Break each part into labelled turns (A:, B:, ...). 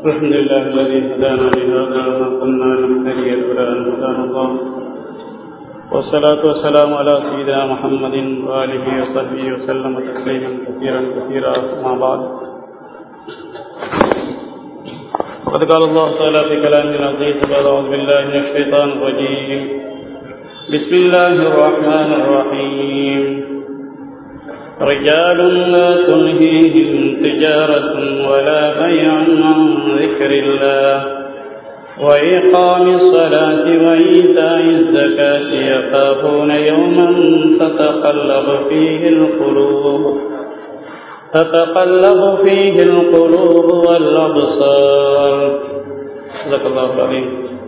A: الحمد لله الذي هدانا لهذا وما كنا لنهتدي لولا ان هدانا الله والصلاة والسلام على سيدنا محمد وآله وصحبه وسلم تسليما كثيرا كثيرا أما بعد وقد قال الله تعالى في كلامه العزيز بعد أعوذ بالله من الشيطان الرجيم بسم الله الرحمن الرحيم رجال لا تلهيهم تجارة ولا بيع عن ذكر الله وإقام الصلاة وإيتاء الزكاة يخافون يوما تتقلب فيه القلوب تتقلب فيه القلوب والأبصار صدق الله العظيم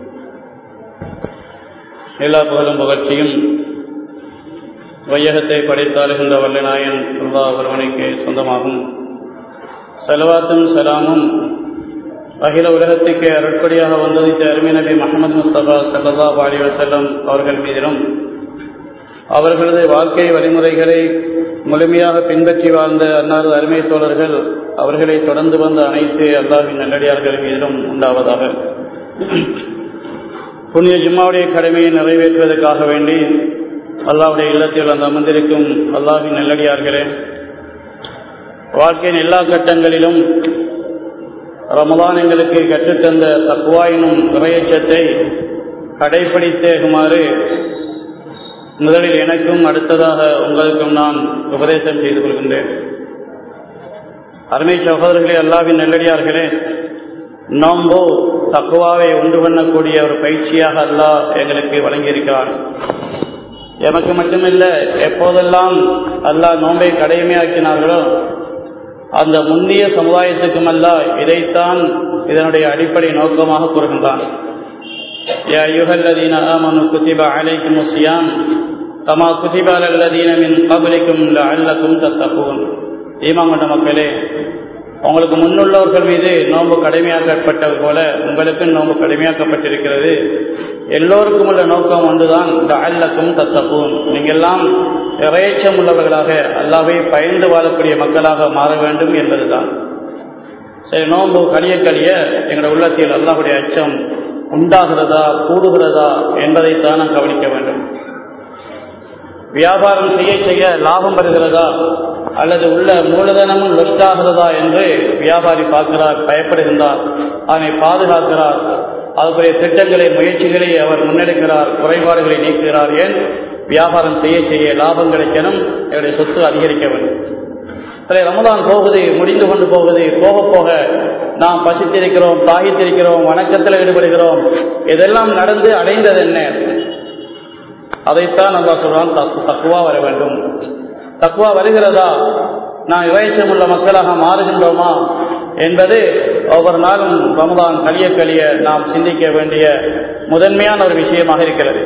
A: எல்லா புகழும் புகழ்ச்சியும் வையகத்தை படைத்தாளுகின்ற வல்லநாயன் அல்லாஹ் ஒருவனுக்கு சொந்தமாகும் செலவாத்தும் சலாமும் அகில உலகத்துக்கு அருட்படியாக வந்ததித்த அருமை நபி முகமது முஸ்தபா சல்லா அலி வசல்லம் அவர்கள் மீதிலும் அவர்களது வாழ்க்கை வழிமுறைகளை முழுமையாக பின்பற்றி வாழ்ந்த அன்னாரது அருமை தோழர்கள் அவர்களை தொடர்ந்து வந்த அனைத்து அல்லாஹின் நல்லடியார்கள் மீதிலும் உண்டாவதாக புனித ஜும்மாவுடைய கடமையை நிறைவேற்றுவதற்காக வேண்டி அல்லாவுடைய இல்லத்தில் அந்த அமர்ந்திருக்கும் அல்லாஹின் நல்லடியார்களே வாழ்க்கையின் எல்லா கட்டங்களிலும் ரமதான் எங்களுக்கு கற்றுத்தந்த தக்குவா எனும் இறையச்சத்தை கடைபிடித்தேகுமாறு முதலில் எனக்கும் அடுத்ததாக உங்களுக்கும் நான் உபதேசம் செய்து கொள்கின்றேன் அருமை சகோதரர்களே அல்லாவின் நல்லடியார்களே நோம்போ தக்குவாவை உண்டு பண்ணக்கூடிய ஒரு பயிற்சியாக அல்லாஹ் எங்களுக்கு வழங்கியிருக்கிறான் எமக்கு மட்டுமில்ல எப்போதெல்லாம் அல்லாஹ் நோன்பை கடமையாக்கினார்களோ அந்த முந்தைய சமுதாயத்துக்கும் அல்ல இதைத்தான் இதனுடைய அடிப்படை நோக்கமாக கூறுகின்றான் يا أيها الذين آمنوا كتب عليكم الصيام كما كتب على الذين من قبلكم لعلكم تتقون ஈமான் கொண்ட மக்களே உங்களுக்கு முன்னுள்ளவர்கள் மீது நோன்பு கடமையாக்கப்பட்டது போல உங்களுக்கும் நோன்பு கடமையாக்கப்பட்டிருக்கிறது எல்லோருக்கும் உள்ள நோக்கம் ஒன்றுதான் அல்லக்கும் தத்தப்பும் நீங்கெல்லாம் இறையச்சம் உள்ளவர்களாக அல்லாவை பயந்து வாழக்கூடிய மக்களாக மாற வேண்டும் என்பதுதான் சரி நோன்பு கழிய கழிய எங்களுடைய உள்ளத்தில் அல்லாஹுடைய அச்சம் உண்டாகிறதா கூடுகிறதா என்பதைத்தான் நாம் கவனிக்க வேண்டும் வியாபாரம் செய்ய செய்ய லாபம் வருகிறதா அல்லது உள்ள மூலதனமும் லொஸ்டாகிறதா என்று வியாபாரி பார்க்கிறார் பயப்படுகின்றார் அதனை பாதுகாக்கிறார் அதுக்குரிய திட்டங்களை முயற்சிகளை அவர் முன்னெடுக்கிறார் குறைபாடுகளை நீக்குகிறார் ஏன் வியாபாரம் செய்ய செய்ய லாபம் கிடைக்கணும் என்னுடைய சொத்து அதிகரிக்க வேண்டும் சில ரமதான் போகுது முடிந்து கொண்டு போகுது போக போக நாம் பசித்திருக்கிறோம் தாகித்திருக்கிறோம் வணக்கத்தில் ஈடுபடுகிறோம் இதெல்லாம் நடந்து அடைந்தது என்ன அதைத்தான் நல்லா சொல்றான் தக்குவா வர வேண்டும் தக்குவா வருகிறதா நான் இறைச்சம் உள்ள மக்களாக மாறுகின்றோமா என்பது ஒவ்வொரு நாளும் ரமதான் கழிய கழிய நாம் சிந்திக்க வேண்டிய முதன்மையான ஒரு விஷயமாக இருக்கிறது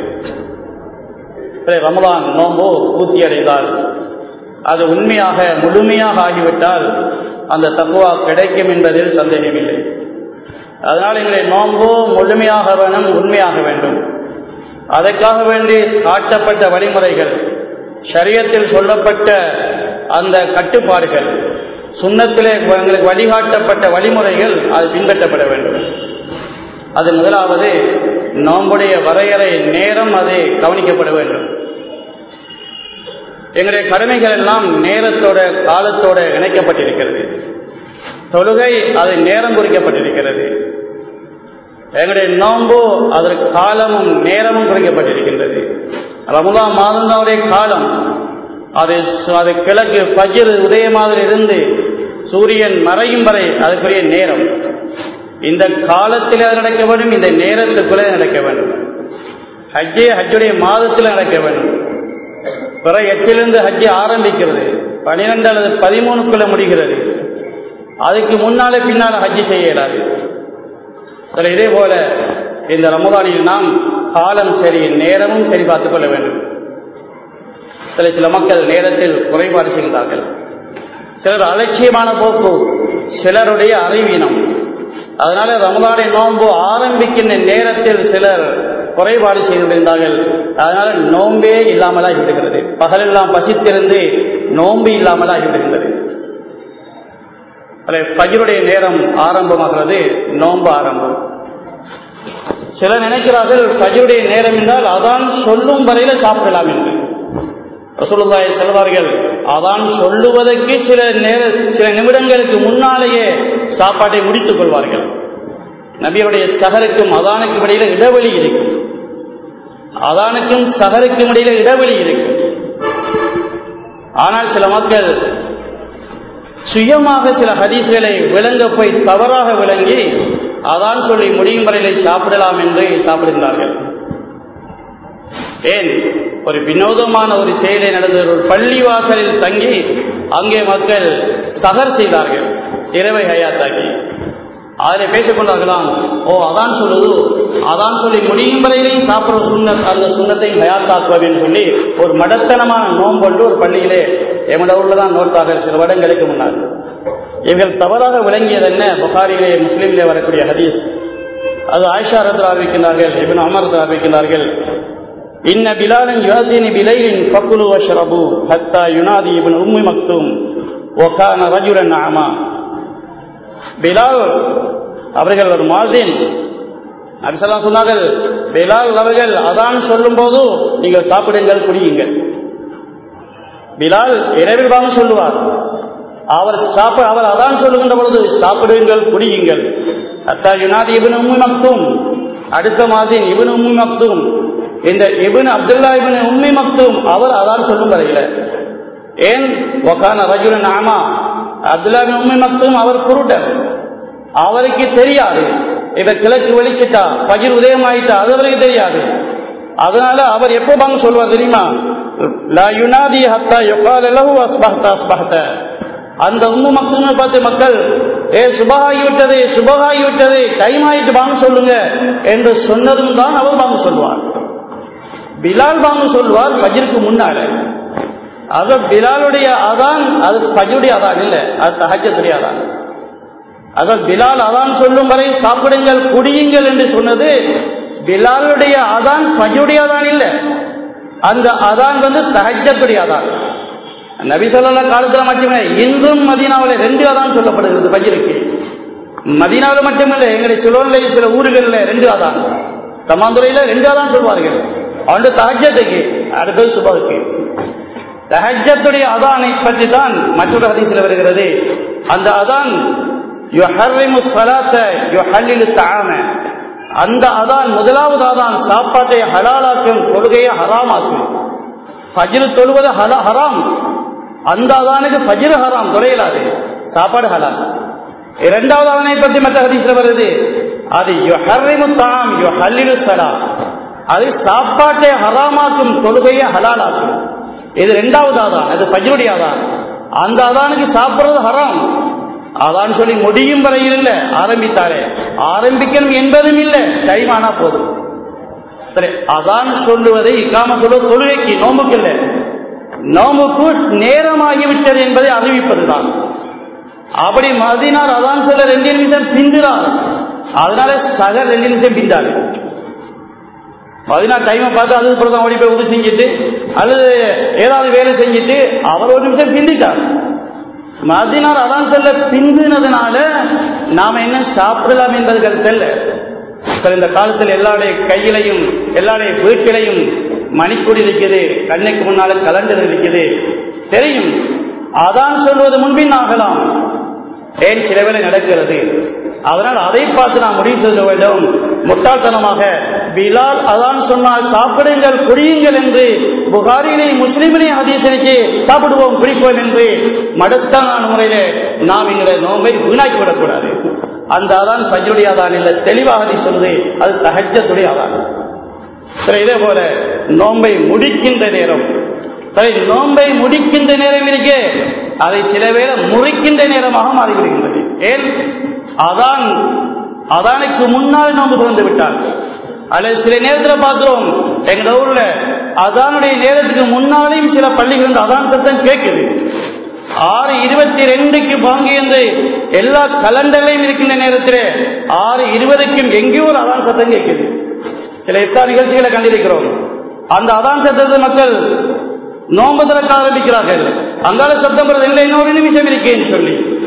A: ரமதான் நோம்பு பூர்த்தி அடைந்தால் அது உண்மையாக முழுமையாக ஆகிவிட்டால் அந்த தக்குவா கிடைக்கும் என்பதில் சந்தேகமில்லை அதனால் எங்களை நோம்பு முழுமையாக வேணும் உண்மையாக வேண்டும் அதற்காக வேண்டி காட்டப்பட்ட வழிமுறைகள் சரியத்தில் சொல்லப்பட்ட அந்த கட்டுப்பாடுகள் சுண்ணத்திலே எங்களுக்கு வழிகாட்டப்பட்ட வழிமுறைகள் அது பின்பற்றப்பட வேண்டும் அது முதலாவது நோம்புடைய வரையறை நேரம் அது கவனிக்கப்பட வேண்டும் எங்களுடைய கடமைகள் எல்லாம் நேரத்தோட காலத்தோட இணைக்கப்பட்டிருக்கிறது தொழுகை அது நேரம் குறிக்கப்பட்டிருக்கிறது எங்களுடைய நோம்பு அதற்கு காலமும் நேரமும் குறிக்கப்பட்டிருக்கின்றது ரமதான் மாதந்தாவுடைய காலம் அது அது கிழக்கு பஜிர் உதயமாக இருந்து சூரியன் மறையும் வரை அதுக்குரிய நேரம் இந்த காலத்தில் அது நடக்க வேண்டும் இந்த நேரத்துக்குள்ளே நடக்க வேண்டும் ஹஜ்ஜே ஹஜ்ஜுடைய மாதத்தில் நடக்க வேண்டும் பிற எட்டிலிருந்து ஹஜ்ஜி ஆரம்பிக்கிறது பனிரெண்டு அல்லது பதிமூணுக்குள்ள முடிகிறது அதுக்கு முன்னாலே பின்னால் ஹஜ்ஜி செய்ய இயலாது சில இதே போல இந்த ரமதானில் நாம் காலம் சரி நேரமும் சரி பார்த்துக் கொள்ள வேண்டும் சில சில மக்கள் நேரத்தில் குறைபாடு செய்கிறார்கள் சிலர் அலட்சியமான போக்கு சிலருடைய அறிவீனம் அதனால ரமதானை நோன்பு ஆரம்பிக்கின்ற நேரத்தில் சிலர் குறைபாடு செய்திருந்தார்கள் அதனால நோன்பே இல்லாமலாகி விடுகிறது பகலெல்லாம் பசித்திருந்து நோன்பு இல்லாமலாகி விடுகின்றது பகிருடைய நேரம் ஆரம்பமாகிறது நோன்பு ஆரம்பம் சில நினைக்கிறார்கள் பஜருடைய நேரம் என்றால் அதான் சொல்லும் வரையில சாப்பிடலாம் என்று ரசூலுல்லாஹி சொல்வார்கள் அதான் சொல்லுவதற்கு சில நேர சில நிமிடங்களுக்கு முன்னாலேயே சாப்பாட்டை முடித்துக் கொள்வார்கள் நபியுடைய சகருக்கும் அதானுக்கும் இடையில இடைவெளி இருக்கும் அதானுக்கும் சகருக்கும் இடையில இடைவெளி இருக்கும் ஆனால் சில மக்கள் சுயமாக சில ஹதீஸ்களை விளங்க போய் தவறாக விளங்கி அதான் சொல்லி முடியும் வரையிலே சாப்பிடலாம் என்று சாப்பிடுகிறார்கள் ஏன் ஒரு வினோதமான ஒரு செயலை நடந்த ஒரு பள்ளிவாசலில் தங்கி அங்கே மக்கள் சகர் செய்தார்கள் இரவை ஹயாத்தாக்கி அதில் பேசிக்கொண்டார்களாம் ஓ அதான் சொல்லுது அதான் சொல்லி முடியும் வரையிலையும் சாப்பிட்ற சுண்ண அந்த சுண்ணத்தையும் ஹயாத்தாக்குவேன் சொல்லி ஒரு மடத்தனமான நோம்பொண்டு ஒரு பள்ளியிலே எமட ஊரில் தான் நோட்டார்கள் சில வருடங்களுக்கு முன்னால் இவர்கள் தவறாக விளங்கியது என்ன புகாரிலே முஸ்லீம்லே வரக்கூடிய ஹதீஸ் அது ஆயிஷா ரத்ரா அறிவிக்கின்றார்கள் இவன் அமர் அறிவிக்கின்றார்கள் இன்ன பிலாலன் யுவாசினி பிலைலின் ஃபக்குலு வஷ்ரபு ஹத்தா யுனாதி இப்னு உம்மி மக்தூம் ஒகான ரஜுலன் ஆமா பிலால் அவர்கள் ஒரு மாசின் அபிசல்லாம் சொன்னார்கள் பிலால் அவர்கள் அதான் சொல்லும் போது நீங்கள் சாப்பிடுங்கள் குடியுங்கள் பிலால் இரவில் வாங்க சொல்லுவார் அவர் சாப்பிட அவர் அதான் சொல்லுகின்ற பொழுது சாப்பிடுங்கள் குடியுங்கள் அத்தா யுனாதி இவன் உம்மி மக்தும் அடுத்த மாதின் இவன் உம்மி மக்தும் இந்த இவன் அப்துல்லா இவன் உம்மி மக்தும் அவர் அதான் சொல்லும் வரையில ஏன் ஒக்கான ரஜுலன் ஆமா அப்துல்லா இபின் உம்மி மக்தும் அவர் குருடன் அவருக்கு தெரியாது இப்ப கிழக்கு வெளிச்சிட்டா பகிர் உதயம் ஆயிட்டா அது அவருக்கு தெரியாது அதனால அவர் எப்போ வாங்க சொல்வார் தெரியுமா லா யுனாதி ஹத்தா யுகால லஹு அஸ்பஹத அஸ்பஹத அந்த உம்மு மக்களுமே பார்த்து மக்கள் ஏ சுபகாகி விட்டது சுபகாகி விட்டது டைம் ஆயிட்டு வாங்க சொல்லுங்க என்று சொன்னதும் தான் அவர் வாங்க சொல்வார் பிலால் வாங்க சொல்வார் பஜிற்கு முன்னால அது பிலாலுடைய அதான் அது பஜுடைய அதான் இல்லை அது தகஜத்துடைய அதான் அதான் பிலால் அதான் சொல்லும் வரை சாப்பிடுங்கள் குடியுங்கள் என்று சொன்னது பிலாலுடைய அதான் பஜுடைய அதான் இல்லை அந்த அதான் வந்து தகஜத்துடைய அதான் நபி சொல்லல காலத்துல மட்டுமே இன்றும் மதீனாவில் ரெண்டு அதான் சொல்லப்படுகிறது பஜ்ருக்கு மதீனாவில் மட்டுமில்லை எங்களை சிலோன்ல சில ஊர்களில் ரெண்டு அதான் சமாந்துறையில ரெண்டு அதான் சொல்வார்கள் அவனுடைய தகஜத்துக்கு அடுத்தது சுபாவுக்கு தஹஜத்துடைய அதானை பற்றி தான் மற்றொரு ஹதீஸில் வருகிறது அந்த அதான் யுஹர்ரிமு ஸலாத்த யுஹல்லிலு தஆம அந்த அதான் முதலாவது அதான் சாப்பாட்டை ஹலாலாக்கும் தொழுகையை ஹராமாக்கும் ஃபஜ்ர் தொழுவது ஹலா ஹராம் அந்த அதானுக்கு ஃபஜ்ர் ஹராம் தொலையலாது சாப்பாடு ஹலால் இரண்டாவது அவனை பற்றி மற்ற ஹதீஸ்ல வருது அது யுஹர்ரிமு தாம் யுஹல்லிலு ஸலா அது சாப்பாட்டை ஹராமாக்கும் தொழுகையை ஹலாலாக்கும் இது ரெண்டாவது அதான் அது ஃபஜ்ருடைய அதான் அந்த அதானுக்கு சாப்பிடுறது ஹராம் அதான் சொல்லி முடியும் வரையில் இல்லை ஆரம்பித்தாரே ஆரம்பிக்கணும் என்பதும் இல்லை டைம் ஆனா போதும் சரி அதான் சொல்லுவதை இக்காம சொல்லுவது தொழுகைக்கு நோம்புக்கு இல்லை நோம்புக்கு நேரமாகிவிட்டது என்பதை அறிவிப்பதுதான் அப்படி மதினார் அதான் சொல்ல ரெண்டு நிமிஷம் பிந்துறார் அதனால சகர் ரெண்டு நிமிஷம் பிந்தாரு பதினாறு டைமை பார்த்து அது தான் ஓடி போய் உதவி செஞ்சுட்டு அல்லது ஏதாவது வேலை செஞ்சுட்டு அவர் ஒரு நிமிஷம் பிந்திட்டார் மதினார் அதான் சொல்ல பிந்தினதுனால நாம என்ன சாப்பிடலாம் என்பது கருத்தல்ல இந்த காலத்தில் எல்லாருடைய கையிலையும் எல்லாருடைய வீட்டிலையும் மணிக்கொடி இருக்குது கண்ணுக்கு முன்னால கலண்டர் இருக்குது தெரியும் அதான் சொல்வது முன்பின் ஆகலாம் ஏன் சில வேலை நடக்கிறது அதனால் அதை பார்த்து நாம் முடிவு செய்ய வேண்டும் முட்டாள்தனமாக பிலால் அதான் சொன்னால் சாப்பிடுங்கள் குடியுங்கள் என்று புகாரிலையும் முஸ்லீமிலையும் ஹதீசனுக்கு சாப்பிடுவோம் குடிப்போம் என்று மடத்தான முறையிலே நாம் எங்களை நோம்பை வீணாக்கி விடக்கூடாது அந்த அதான் பஜ்ருடைய அதான் இல்லை தெளிவாக நீ சொல்லுது அது தகஜத்துடைய அதான் சரி இதே போல நோம்பை முடிக்கின்ற நேரம் சரி நோம்பை முடிக்கின்ற நேரம் இருக்கே அதை சில வேளை முறிக்கின்ற நேரமாக மாறிவிடுகின்றது ஏன் அதான் அதானுக்கு முன்னால் நோம்பு திறந்து விட்டார் அல்லது சில நேரத்தில் பார்க்கிறோம் எங்க ஊர்ல அதானுடைய நேரத்துக்கு முன்னாலேயும் சில பள்ளிகள் அதான் சத்தம் கேட்குது ஆறு இருபத்தி ரெண்டுக்கு பாங்கு என்று எல்லா கலண்டர்லையும் இருக்கின்ற நேரத்தில் ஆறு இருபதுக்கும் எங்கேயோ ஒரு அதான் சத்தம் கேட்குது சில எத்தா நிகழ்ச்சிகளை கண்டிருக்கிறோம் அந்த அதான் சத்தத்தை மக்கள் நோன்பு திறக்க ஆரம்பிக்கிறார்கள் அங்கால சத்தம் வருது இல்லை இன்னொரு நிமிஷம் இருக்கேன்னு சொல்லி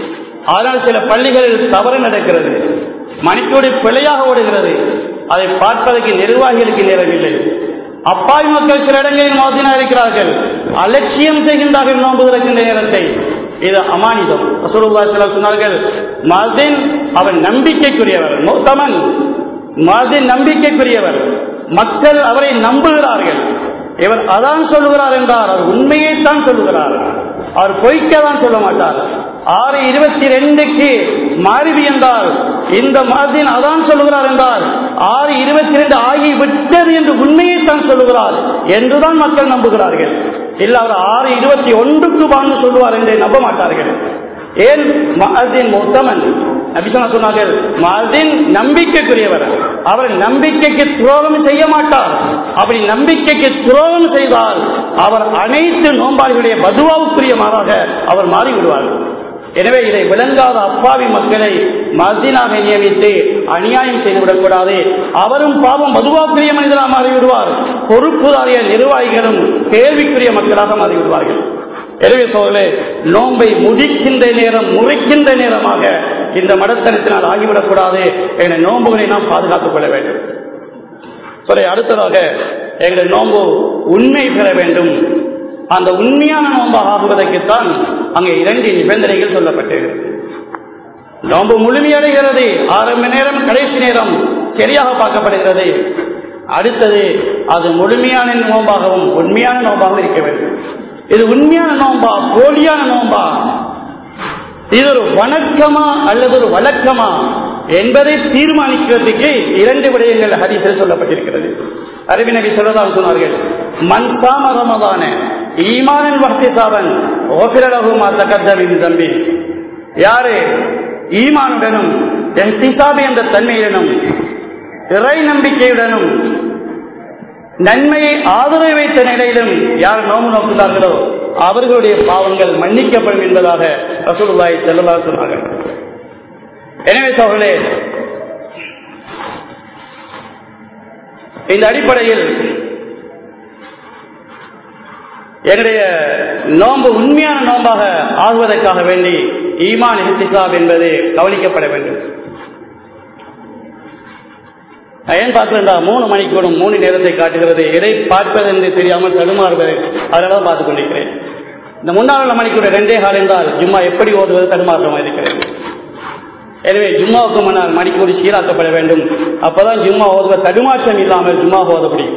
A: ஆனால் சில பள்ளிகளில் தவறு நடக்கிறது மணிக்கோடி பிழையாக ஓடுகிறது அதை பார்ப்பதற்கு நிர்வாகிகளுக்கு நேரமில்லை அப்பாவி மக்கள் சில இடங்களில் மோதினா இருக்கிறார்கள் அலட்சியம் செய்கின்றார்கள் நோன்பு திறக்கின்ற நேரத்தை இது அமானிதம் ரசூலுல்லாஹி ஸல்லல்லாஹு சொன்னார்கள் மதின் அவன் நம்பிக்கைக்குரியவர் மூத்தமன் மதின் நம்பிக்கைக்குரியவர் மக்கள் அவரை நம்புகிறார்கள் இவர் அதான் சொல்லுகிறார் என்றார் அவர் உண்மையைத்தான் சொல்லுகிறார் அவர் பொய்க்கதான் சொல்ல மாட்டார் ஆறு இருபத்தி ரெண்டுக்கு மாறிவி என்றால் இந்த மாதின் அதான் சொல்லுகிறார் என்றால் ஆறு இருபத்தி ரெண்டு ஆகி விட்டது என்று உண்மையைத்தான் சொல்லுகிறார் என்றுதான் மக்கள் நம்புகிறார்கள் இல்ல அவர் ஆறு இருபத்தி ஒன்றுக்கு வாங்க சொல்லுவார் என்று நம்ப மாட்டார்கள் ஏன் மஹதின் முத்தமன் நபிசனா சொன்னார்கள் மஹதின் நம்பிக்கைக்குரியவர் அவர் நம்பிக்கைக்கு துரோகம் செய்ய மாட்டார் அப்படி நம்பிக்கைக்கு துரோகம் செய்தால் அவர் அனைத்து நோம்பாளிகளுடைய பதுவாவுக்குரியமாறாக அவர் மாறிவிடுவார் எனவே இதை விளங்காத அப்பாவி மக்களை மஸ்தினாக நியமித்து அநியாயம் செய்துவிடக்கூடாது அவரும் பாவம் மதுவாக்குரிய மனிதராக மாறிவிடுவார் பொறுப்புதாரிய நிர்வாகிகளும் கேள்விக்குரிய மக்களாக மாறிவிடுவார்கள் எனவே சோழர்களே நோன்பை முதிக்கின்ற நேரம் முறைக்கின்ற நேரமாக இந்த மடத்தனத்தினால் ஆகிவிடக்கூடாது என நோன்புகளை நாம் பாதுகாத்துக் கொள்ள வேண்டும் சரி அடுத்ததாக எங்களுடைய நோன்பு உண்மை பெற வேண்டும் அந்த உண்மையான நோன்பாக ஆகுவதற்குத்தான் அங்கே இரண்டு நிபந்தனைகள் சொல்லப்பட்டிருக்கிறது நோன்பு முழுமையடைகிறது ஆரம்ப நேரம் கடைசி நேரம் சரியாக பார்க்கப்படுகிறது அடுத்தது அது முழுமையான நோன்பாகவும் உண்மையான நோன்பாகவும் இருக்க வேண்டும் இது உண்மையான நோன்பா போலியான நோன்பா இது ஒரு வணக்கமா அல்லது ஒரு வழக்கமா என்பதை தீர்மானிக்கிறதுக்கு இரண்டு விடயங்கள் ஹரிசில் சொல்லப்பட்டிருக்கிறது அறிவிநபி சொல்லதான் சொன்னார்கள் மண் சாம ரமதான ஈமானன் வகை சாவன் ஓபிரலகுமா தகத்தவின் தம்பி யாரு ஈமானுடனும் என் திசாபி என்ற தன்மையுடனும் இறை நம்பிக்கையுடனும் நன்மையை ஆதரவு வைத்த நிலையிலும் யார் நோம்பு நோக்குகிறார்களோ அவர்களுடைய பாவங்கள் மன்னிக்கப்படும் என்பதாக ரசூலுல்லாய் செல்லலா சொன்னார்கள் எனவே சோழர்களே இந்த அடிப்படையில் என்னுடைய நோன்பு உண்மையான நோன்பாக ஆகுவதற்காக வேண்டி ஈமான் இஹ்திசாப் என்பது கவனிக்கப்பட வேண்டும் ஏன் பார்க்கிறா மூணு மணிக்கூடும் மூணு நேரத்தை காட்டுகிறது எதை பார்ப்பது என்று தெரியாமல் தடுமாறுவது அதனால தான் பார்த்துக் கொண்டிருக்கிறேன் இந்த முன்னாள் மணிக்கூட ரெண்டே கால் என்றால் ஜும்மா எப்படி ஓதுவது தடுமாற்றமாக இருக்கிறது எனவே ஜும்மாவுக்கு முன்னால் மணிக்கூடி சீராக்கப்பட வேண்டும் அப்பதான் ஜும்மா ஓதுவ தடுமாற்றம் இல்லாமல் ஜும்மா ஓத முடியும்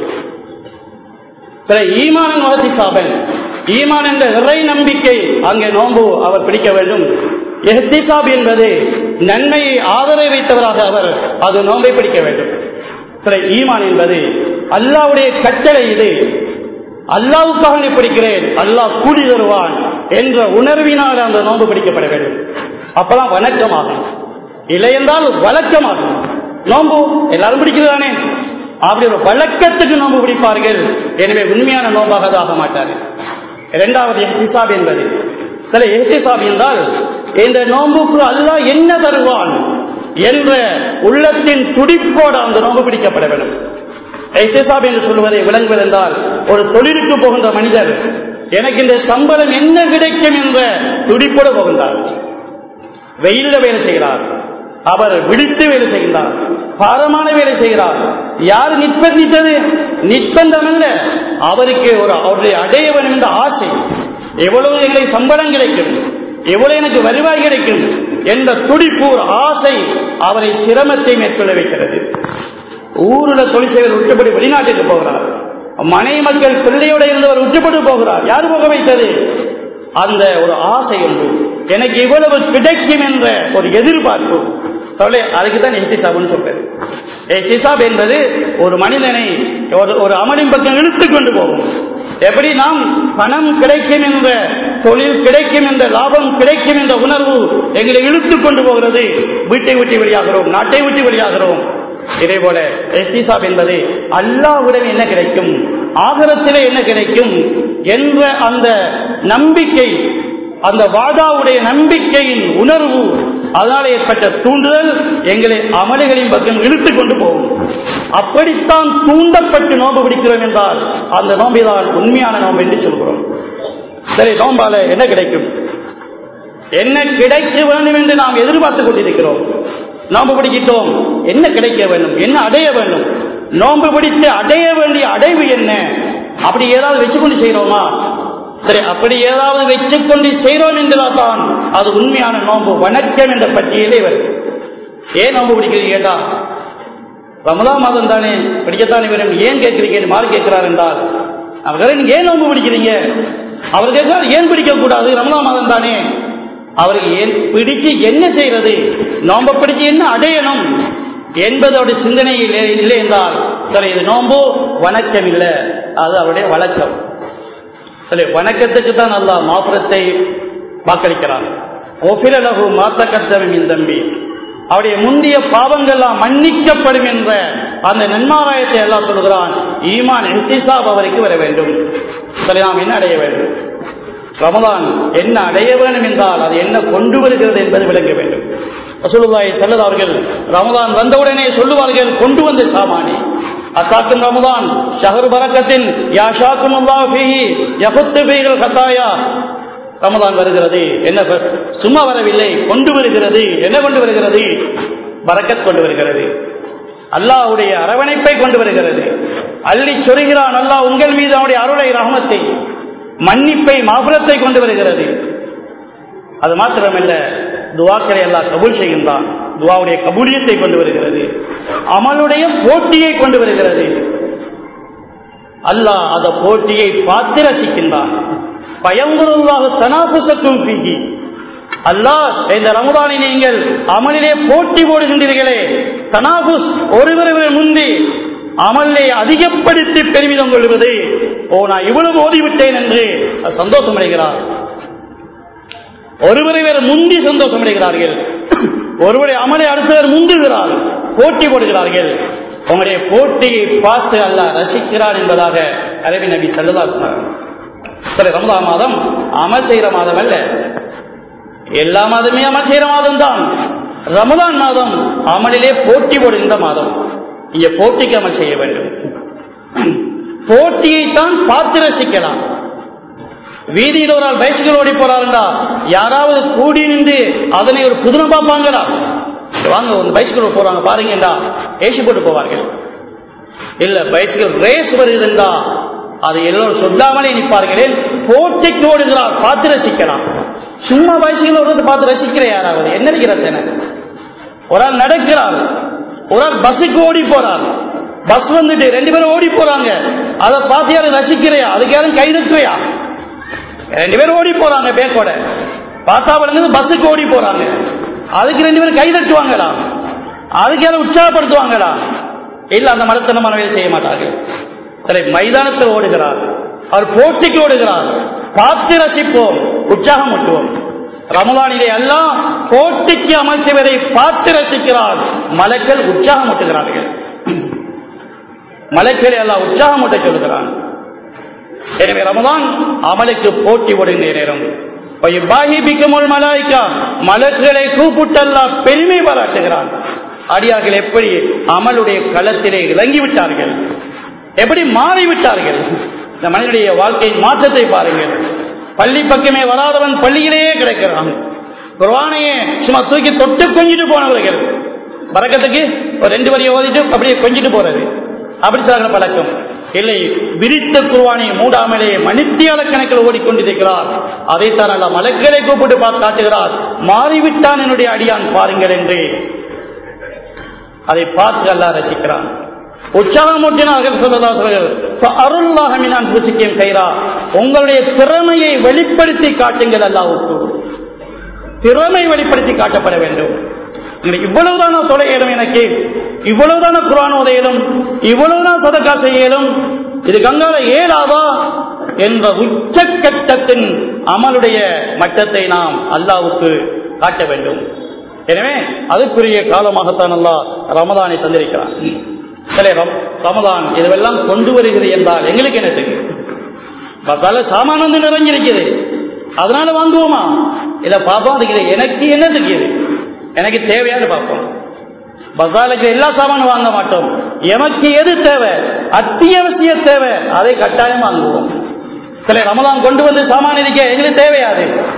A: சில ஈமான் வளர்ச்சி சாபன் ஈமான் என்ற இறை நம்பிக்கை அங்கே நோன்பு அவர் பிடிக்க வேண்டும் எஹ்திசாப் என்பது நன்மையை ஆதரவு வைத்தவராக அவர் அது நோன்பை பிடிக்க வேண்டும் சில ஈமான் என்பது அல்லாவுடைய கட்டளை இது அல்லாவுக்காக நீ பிடிக்கிறேன் அல்லாஹ் கூடி தருவான் என்ற உணர்வினால் அந்த நோன்பு பிடிக்கப்பட வேண்டும் அப்பதான் வணக்கமாகும் இல்லை என்றால் வழக்கமாகும் நோன்பு எல்லாரும் பிடிக்கிறதானே அப்படி ஒரு வழக்கத்துக்கு நோன்பு பிடிப்பார்கள் எனவே உண்மையான நோம்பாக ஆக மாட்டார்கள் இரண்டாவது எஹ்திசாப் என்பது சில எஹ்திசாப் என்றால் இந்த நோன்புக்கு அல்லாஹ் என்ன தருவான் என்ற உள்ளத்தின் துடிப்போடு அந்த நோன்பு பிடிக்கப்பட வேண்டும் எஹ்திசாப் என்று சொல்வதை விளங்குவது என்றால் ஒரு தொழிலுக்கு போகின்ற மனிதர் எனக்கு இந்த சம்பளம் என்ன கிடைக்கும் என்ற துடிப்போடு போகின்றார் வெயிலில் வேலை செய்கிறார் அவர் விடுத்து வேலை செய்கிறார் பாரமான வேலை செய்கிறார் யார் நிர்பந்தித்தது நிர்பந்தம் அல்ல அவருக்கு ஒரு அவருடைய அடைய வேண்டும் என்ற ஆசை எவ்வளவு எங்களுக்கு சம்பளம் கிடைக்கும் எவ்வளவு எனக்கு வருவாய் கிடைக்கும் என்ற துடிப்பு ஒரு ஆசை அவரை சிரமத்தை மேற்கொள்ள வைக்கிறது ஊரில் தொழில் செய்வர் விட்டுப்படி வெளிநாட்டுக்கு போகிறார் மனை மக்கள் பிள்ளையோடு இருந்தவர் விட்டுப்பட்டு போகிறார் யார் போக வைத்தது அந்த ஒரு ஆசை ஒன்று எனக்கு இவ்வளவு கிடைக்கும் என்ற ஒரு எதிர்பார்ப்பு சொல்ல அதுக்கு தான் எஹ்திசாப்னு சொல்றது எஹ்திசாப் என்பது ஒரு மனிதனை ஒரு ஒரு அமலின் பக்கம் இழுத்து கொண்டு போகும் எப்படி நாம் பணம் கிடைக்கும் என்ற தொழில் கிடைக்கும் என்ற லாபம் கிடைக்கும் என்ற உணர்வு எங்களை இழுத்து கொண்டு போகிறது வீட்டை விட்டு வெளியாகிறோம் நாட்டை விட்டு வெளியாகிறோம் இதே போல எஹ்திசாப் என்பது அல்லாவுடன் என்ன கிடைக்கும் ஆகரத்திலே என்ன கிடைக்கும் என்ற அந்த நம்பிக்கை அந்த வாதாவுடைய நம்பிக்கையின் உணர்வு அதனால் ஏற்பட்ட தூண்டுதல் எங்களை அமலிகளின் பக்கம் இழுத்து கொண்டு போகும் அப்படித்தான் தூண்டப்பட்டு நோன்பு பிடிக்கிறோம் என்றால் அந்த நோம்பை தான் உண்மையான நோன்பு என்று சொல்கிறோம் சரி நோம்பால என்ன கிடைக்கும் என்ன கிடைக்க வேண்டும் என்று நாம் எதிர்பார்த்துக் கொண்டிருக்கிறோம் நோன்பு பிடிக்கிட்டோம் என்ன கிடைக்க வேண்டும் என்ன அடைய வேண்டும் நோன்பு பிடித்து அடைய வேண்டிய அடைவு என்ன அப்படி ஏதாவது வச்சுக்கொண்டு செய்யறோமா சரி அப்படி ஏதாவது வச்சுக்கொண்டு செய்கிறோம் என்றால் தான் அது உண்மையான நோன்பு வணக்கம் என்ற பட்டியலே வருது ஏன் நோன்பு பிடிக்கிறீங்க கேட்டா ரமதா மாதம் தானே பிடிக்கத்தானே வரும் ஏன் கேட்கிறீங்க மாறு கேட்கிறார் என்றால் அவர் நீங்க ஏன் நோன்பு பிடிக்கிறீங்க அவர் கேட்கிறார் ஏன் பிடிக்க கூடாது ரமதா மாதம் தானே அவருக்கு ஏன் பிடிச்சு என்ன செய்யறது நோன்பை பிடிச்சு என்ன அடையணும் என்பதோட சிந்தனை இல்லை இல்லை என்றால் சரி இது நோம்பு வணக்கம் இல்லை அது அவருடைய வழக்கம் சரி வணக்கத்துக்கு தான் நல்லா மாத்திரத்தை வாக்களிக்கிறார் ஒபிரலகு மாத்த கத்தவின் தம்பி அவருடைய முந்தைய பாவங்கள்லாம் மன்னிக்கப்படும் என்ற அந்த நன்மாராயத்தை எல்லாம் சொல்கிறான் ஈமான் இன்சிசாப் அவருக்கு வர வேண்டும் சரி நாம் என்ன அடைய வேண்டும் ரமதான் என்ன அடைய வேண்டும் என்றால் அது என்ன கொண்டு வருகிறது என்பது விளங்க வேண்டும் ரசூலுல்லாஹி ஸல்லல்லாஹு அவர்கள் ரமதான் வந்தவுடனே சொல்லுவார்கள் கொண்டு வந்த சாமானி அத்தாக்கும் ரமதான் ஷஹர் பரக்கத்தின் யா ஷாக்கும் அல்லாஹ் ஃபீஹி யஃபத்து ஃபீஹில் கதாயா ரமதான் வருகிறது என்ன ப- சும்மா வரவில்லை கொண்டு வருகிறது என்ன கொண்டு வருகிறது பரக்கத் கொண்டு வருகிறது அல்லாஹ்வுடைய அரவணைப்பை கொண்டு வருகிறது அள்ளி சொருகிறான் அல்லாஹ் உங்கள் மீது அவனுடைய அருளை ரஹமத்தை மன்னிப்பை மாபுரத்தை கொண்டு வருகிறது அது மாத்திரமல்ல துவாக்களை எல்லாம் கபூல் செய்கின்றான் துவாவுடைய கபூலியத்தை கொண்டு வருகிறது அமலுடைய போட்டியை கொண்டு வருகிறது அல்லாஹ் அந்த போட்டியை பார்த்து ரசிக்கின்றான் பயங்குருவாக தனாபுசத்தும் பீகி அல்லாஹ் இந்த ரமதானை நீங்கள் அமலிலே போட்டி போடுகின்றீர்களே தனாபுஸ் ஒருவரை முந்தி அமலை அதிகப்படுத்தி பெருமிதம் கொள்வது ஓ நான் இவ்வளவு ஓடிவிட்டேன் என்று சந்தோஷம் அடைகிறார் ஒருவரை வேறு முந்தி சந்தோஷம் அடைகிறார்கள் ஒருவரை அமலை அடுத்தவர் முந்துகிறார் போட்டி போடுகிறார்கள் உங்களுடைய போட்டியை பார்த்து அல்லாஹ் ரசிக்கிறார் என்பதாக அரபி நபி சல்லா சொன்னார் சரி ரமதா மாதம் அமல் செய்கிற மாதம் அல்ல எல்லா மாதமே அமல் செய்கிற மாதம் தான் ரமதான் மாதம் அமலிலே போட்டி போடுகின்ற மாதம் இங்க போட்டிக்கு அமல் செய்ய வேண்டும் போட்டியை தான் பார்த்து ரசிக்கலாம் வீதியில் ஒரு ஆள் பைசிக்கல் ஓடி போறாருண்டா யாராவது கூடி நின்று அதனை ஒரு புதுமை பார்ப்பாங்களா வாங்க ஒரு பைசிக்கல் போறாங்க பாருங்கடா ஏசி போட்டு போவார்கள் இல்ல பைசிக்கல் ரேஸ் வருகிறதா அது எல்லோரும் சொல்லாமலே நிற்பார்களே போட்டிக்கு ஓடுகிறார் பார்த்து ரசிக்கலாம் சும்மா பைசிக்கல் ஓடுறது பார்த்து ரசிக்கிற யாராவது என்ன இருக்கிறது எனக்கு ஒரு ஆள் நடக்கிறார் ஒரு ஆள் பஸ்ஸுக்கு ஓடி போறார் பஸ் வந்துட்டு ரெண்டு பேரும் ஓடி போறாங்க அதை பார்த்து யாரும் ரசிக்கிறையா அதுக்கு யாரும் கை தட்டுவையா ரெண்டு பேரும் ஓடி போறாங்க பேக்கோட பார்த்தா விளங்குது பஸ்ஸுக்கு ஓடி போறாங்க அதுக்கு ரெண்டு பேரும் கை தட்டுவாங்களா அதுக்கு யாரும் உற்சாகப்படுத்துவாங்களா இல்ல அந்த மரத்தனமானவை செய்ய மாட்டார்கள் சரி மைதானத்தில் ஓடுகிறார் அவர் போட்டிக்கு ஓடுகிறார் பார்த்து ரசிப்போம் உற்சாகம் ஊட்டுவோம் ரமலானிலே எல்லாம் போட்டிக்கு அமல் செய்வதை பார்த்து ரசிக்கிறார் மலக்கள் உற்சாகம் ஊட்டுகிறார்கள் மலக்களை எல்லாம் உற்சாகம் ஊட்ட சொல்கிறான் எனவே ரமதான் அமலுக்கு போட்டி ஓடுகின்ற நேரம் மலாய்க்கா மலர்களை கூப்பிட்டல்லா பெருமை பாராட்டுகிறான் அடியார்கள் எப்படி அமலுடைய களத்திலே இறங்கிவிட்டார்கள் எப்படி மாறிவிட்டார்கள் இந்த மனிதனுடைய வாழ்க்கையின் மாற்றத்தை பாருங்கள் பள்ளி பக்கமே வராதவன் பள்ளியிலேயே கிடைக்கிறான் குர்வானையே சும்மா தூக்கி தொட்டு கொஞ்சிட்டு போனவர்கள் பறக்கத்துக்கு ஒரு ரெண்டு வரியை ஓதிட்டு அப்படியே கொஞ்சிட்டு போறது அப்படித்தான் பழக்கம் இல்லை விரித்த குருவானை மூடாமலே மணித்தியால கணக்கில் ஓடிக்கொண்டிருக்கிறார் அதைத்தான் அல்ல மலக்களை கூப்பிட்டு பார்த்து காட்டுகிறார் மாறிவிட்டான் என்னுடைய அடியான் பாருங்கள் என்று அதை பார்த்து அல்லா ரசிக்கிறான் உற்சாகமூட்டினார்கள் சொல்லதாசர்கள் அருள்லாகமினான் புசிக்கும் கைரா உங்களுடைய திறமையை வெளிப்படுத்தி காட்டுங்கள் அல்லாவுக்கு திறமை வெளிப்படுத்தி காட்டப்பட வேண்டும் எனக்கு இவ்வளவுதான தொலை இயலும் எனக்கு இவ்வளவுதான குரான் உதையிலும் இவ்வளவுதான் சதக்கா செய்யலும் இது கங்கால ஏழாவா என்ற உச்சக்கட்டத்தின் அமலுடைய மட்டத்தை நாம் அல்லாவுக்கு காட்ட வேண்டும் எனவே அதுக்குரிய காலமாகத்தான் அல்லாஹ் ரமதானை தந்திருக்கிறான் சரி ரம்- ரமதான் இதுவெல்லாம் கொண்டு வருகிறது என்றால் எங்களுக்கு என்ன தெரியும் பத்தால சாமான் வந்து நிறைஞ்சிருக்குது அதனால வாங்குவோமா இல்ல பார்ப்போம் அதுக்கு எனக்கு என்ன தெரியுது எனக்கு தேவையான்னு பார்ப்போம் பசாலுக்கு எல்லா சாமானும் வாங்க மாட்டோம் எமக்கு எது தேவை அத்தியாவசிய தேவை அதை கட்டாயம் வாங்குவோம் சில ரமதான் கொண்டு வந்து சாமான் இருக்க எங்களுக்கு தேவையாது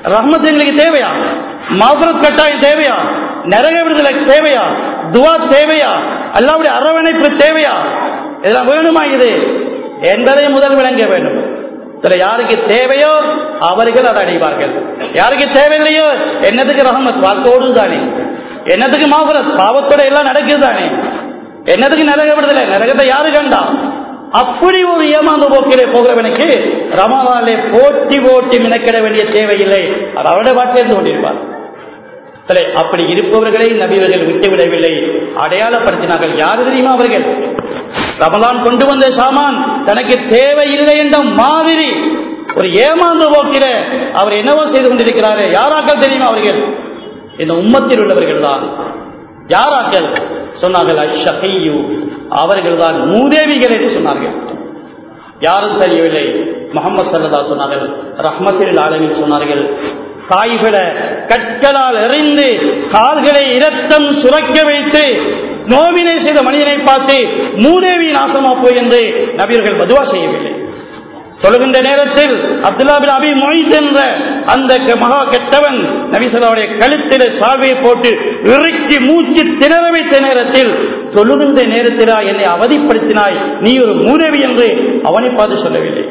A: ரஹ்மத் எங்களுக்கு தேவையா மாபரத் கட்டாயம் தேவையா நரக விடுதலை தேவையா துவா தேவையா அல்லாவுடைய அரவணைப்பு தேவையா இதெல்லாம் வேணுமா இது என்பதை முதல் விளங்க வேண்டும் சில யாருக்கு தேவையோ அவர்கள் அதை அடைவார்கள் யாருக்கு தேவையில்லையோ என்னத்துக்கு ரஹமத் வாழ்க்கையோடு தானே என்னத்துக்கு மாபரத் பாவத்தோட எல்லாம் நடக்குது தானே என்னத்துக்கு நரக விடுதலை நரகத்தை யாரு கண்டா அப்படி ஒரு ஏமாந்து போக்கிலே போகிறவனுக்கு ரமலாலே போட்டி போட்டி மினக்கிட வேண்டிய தேவையில்லை அது அவருடைய வாட்டிலிருந்து கொண்டிருப்பார் சரி அப்படி இருப்பவர்களை நபியவர்கள் விட்டுவிடவில்லை அடையாளப்படுத்தினார்கள் யாரு தெரியுமா அவர்கள் ரமலான் கொண்டு வந்த சாமான் தனக்கு தேவையில்லை என்ற மாதிரி ஒரு ஏமாந்து போக்கில அவர் என்னவோ செய்து கொண்டிருக்கிறாரு யாராக்கள் தெரியுமா அவர்கள் இந்த உம்மத்தில் உள்ளவர்கள் தான் யாராக்கள் சொன்னார்கள் அஷகையு அவர்கள் தான் மூதேவிகள் என்று சொன்னார்கள் யாரும் தெரியவில்லை முகமது சல்லதா சொன்னார்கள் ரஹ்மத்தில் ஆலமில் சொன்னார்கள் காய்களை கற்களால் எறிந்து கால்களை இரத்தம் சுரக்க வைத்து நோவினை செய்த மனிதனை பார்த்து மூதேவி நாசமா போய் என்று நபியர்கள் பதுவா செய்யவில்லை சொல்லுகின்ற நேரத்தில் அப்துல்லா பின் அபி மொய்த் என்ற அந்த மகா கெட்டவன் நபிசல்லாவுடைய கழுத்தில சாவியை போட்டு இறுக்கி மூச்சு திணற வைத்த நேரத்தில் சொல்லுகின்ற நேரத்திலா என்னை அவதிப்படுத்தினாய் நீ ஒரு மூதேவி என்று அவனை பார்த்து சொல்லவில்லை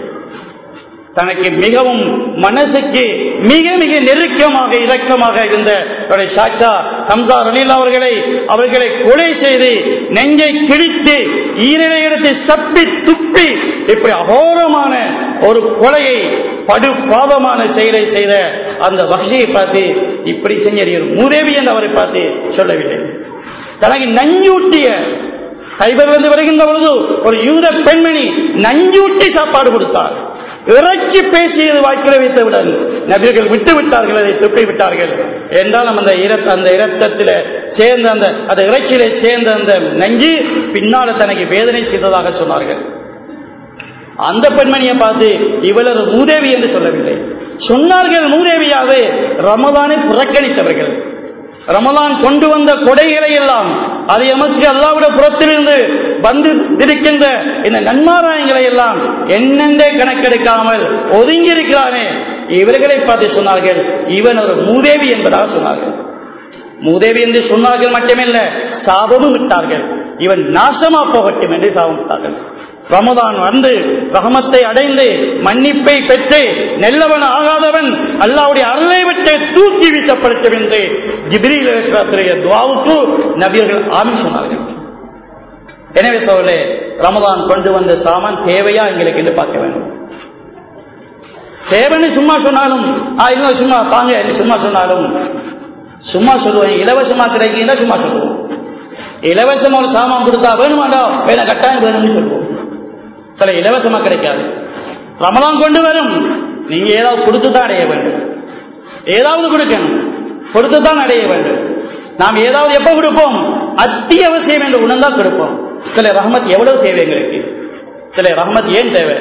A: தனக்கு மிகவும் மனசுக்கு மிக மிக நெருக்கமாக இரக்கமாக இருந்த சாச்சா ஹம்சா ரணில் அவர்களை அவர்களை கொலை செய்து நெஞ்சை கிழித்து ஈரலை எடுத்து சப்பி துப்பி இப்படி அகோரமான ஒரு கொலையை படு பாவமான செயலை செய்த அந்த வகையை பார்த்து இப்படி செஞ்ச மூதேவி என்று அவரை பார்த்து சொல்லவில்லை தனக்கு நஞ்சூட்டிய கைபரிலிருந்து வருகின்ற பொழுது ஒரு யூத பெண்மணி நஞ்சூட்டி சாப்பாடு கொடுத்தார் இறைச்சி பேசியது வாய்க்கில வைத்தவுடன் நபிகள் விட்டு விட்டார்கள் அதை துப்பி விட்டார்கள் என்றாலும் அந்த இரத்த அந்த இரத்தத்தில் சேர்ந்த அந்த அந்த இறைச்சியிலே சேர்ந்த அந்த நஞ்சு பின்னால தனக்கு வேதனை செய்ததாக சொன்னார்கள் அந்த பெண்மணியை பார்த்து இவளது மூதேவி என்று சொல்லவில்லை சொன்னார்கள் மூதேவியாவது ரமதானை புறக்கணித்தவர்கள் ரமலான் கொண்டு வந்த கொடைகளை எல்லாம் அதை எமக்கு அல்லாவுடைய புறத்திலிருந்து வந்து இருக்கின்ற இந்த நன்மாராயங்களை எல்லாம் என்னென்றே கணக்கெடுக்காமல் ஒதுங்கி இருக்கிறானே இவர்களை பார்த்து சொன்னார்கள் இவன் ஒரு மூதேவி என்பதாக சொன்னார்கள் மூதேவி என்று சொன்னார்கள் மட்டுமில்ல சாபமும் விட்டார்கள் இவன் நாசமா போகட்டும் என்று சாபம் விட்டார்கள் ரமதான் வந்து ரகமத்தை அடைந்து மன்னிப்பை பெற்று நெல்லவன் ஆகாதவன் அல்லாவுடைய அருளை விட்டு தூக்கி வீசப்படுத்தும் என்று ஜிபிரியுடைய துவாவுக்கு நபியர்கள் ஆமி சொன்னார்கள் எனவே சோழே ரமதான் கொண்டு வந்த சாமான் தேவையா எங்களுக்கு என்று பார்க்க வேண்டும் தேவைன்னு சும்மா சொன்னாலும் ஆ இல்லை சும்மா தாங்க என்று சும்மா சொன்னாலும் சும்மா சொல்லுவோம் இலவசமா கிடைக்கிறதா சும்மா சொல்லுவோம் இலவசமா ஒரு சாமான் கொடுத்தா வேணுமாண்டா வேணா கட்டாயம் வேணும்னு சொல்லுவோம் சில இலவசமா கிடைக்காது ரமலான் கொண்டு வரும் நீங்க ஏதாவது கொடுத்து தான் அடைய வேண்டும் ஏதாவது கொடுக்கணும் கொடுத்து தான் அடைய வேண்டும் நாம் ஏதாவது எப்ப கொடுப்போம் அத்தியாவசியம் என்று உணர்ந்தால் கொடுப்போம் சில ரஹமத் எவ்வளவு தேவை எங்களுக்கு சில ரஹமத் ஏன் தேவை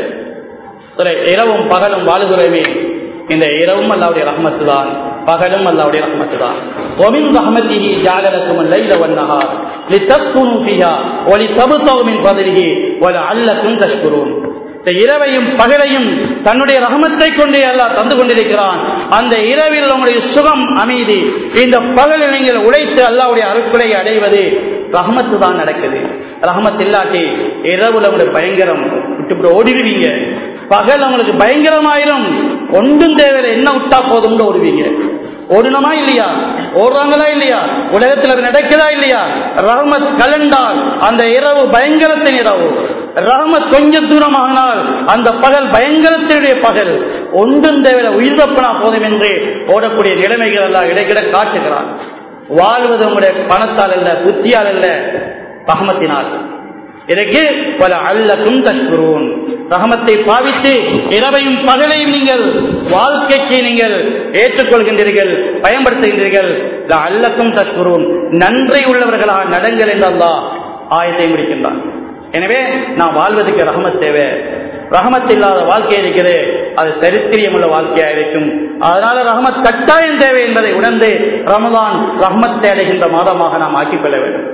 A: சில இரவும் பகலும் வாழுகிறோமே இந்த இரவும் அல்லாவுடைய ரஹமத்து தான் பகலும் அல்லாவுடைய ரஹமத்து தான் ஒமின் ரஹமத்திஹி ஜாலலக்கும் லைல வன்னஹார் லிதஸ்குனு ஃபிஹா வ லிதப்தகு மின் ஃபضலிஹி வ லஅல்லக்கும் தஷ்குரூன் இந்த இரவையும் பகலையும் தன்னுடைய ரகமத்தை கொண்டே அல்லாஹ் தந்து கொண்டிருக்கிறான் அந்த இரவில் உங்களுடைய சுகம் அமைதி இந்த பகலில் நீங்கள் உழைத்து அல்லாவுடைய அருட்குலை அடைவது ரஹமத்து தான் நடக்குது ரஹமத் இல்லாட்டி இரவுல உங்களுக்கு பயங்கரம் விட்டு ஓடிடுவீங்க பகல் உங்களுக்கு பயங்கரமாயிரும் ஒன்றும் தேவையில்லை என்ன விட்டா போதும்னு ஓடுவீங்க ஓடணுமா இல்லையா ஓடுறாங்களா இல்லையா உலகத்தில் அது நடக்குதா இல்லையா ரஹமத் கலண்டால் அந்த இரவு பயங்கரத்தின் இரவு ரஹமத் கொஞ்சம் தூரமாகினால் அந்த பகல் பயங்கரத்தினுடைய பகல் ஒன்றும் தேவையில்லை உயிர் தப்பனா போதும் என்று ஓடக்கூடிய நிலைமைகள் எல்லாம் இடைக்கிட காட்டுகிறான் வாழ்வது உங்களுடைய பணத்தால் அல்ல புத்தியால் அல்ல ரஹமத்தினால் இதற்கு பல அல்லக்கும் தஷ்குருவோன் ரகமத்தை பாவித்து இரவையும் பகலையும் நீங்கள் வாழ்க்கைக்கு நீங்கள் ஏற்றுக்கொள்கின்றீர்கள் பயன்படுத்துகின்றீர்கள் அல்லக்கும் தஷ்குருவோன் நன்றி உள்ளவர்களாக நடங்கள் என்று அல்லாஹ் ஆயத்தை முடிக்கின்றான் எனவே நான் வாழ்வதற்கு ரகமத் தேவை ரஹமத் இல்லாத வாழ்க்கை இருக்கிறது அது சரித்திரியம் உள்ள வாழ்க்கையா இருக்கும் அதனால ரஹமத் கட்டாயம் தேவை என்பதை உணர்ந்து ரமதான் ரஹமத்தை அடைகின்ற மாதமாக நாம் ஆக்கிக்கொள்ள வேண்டும்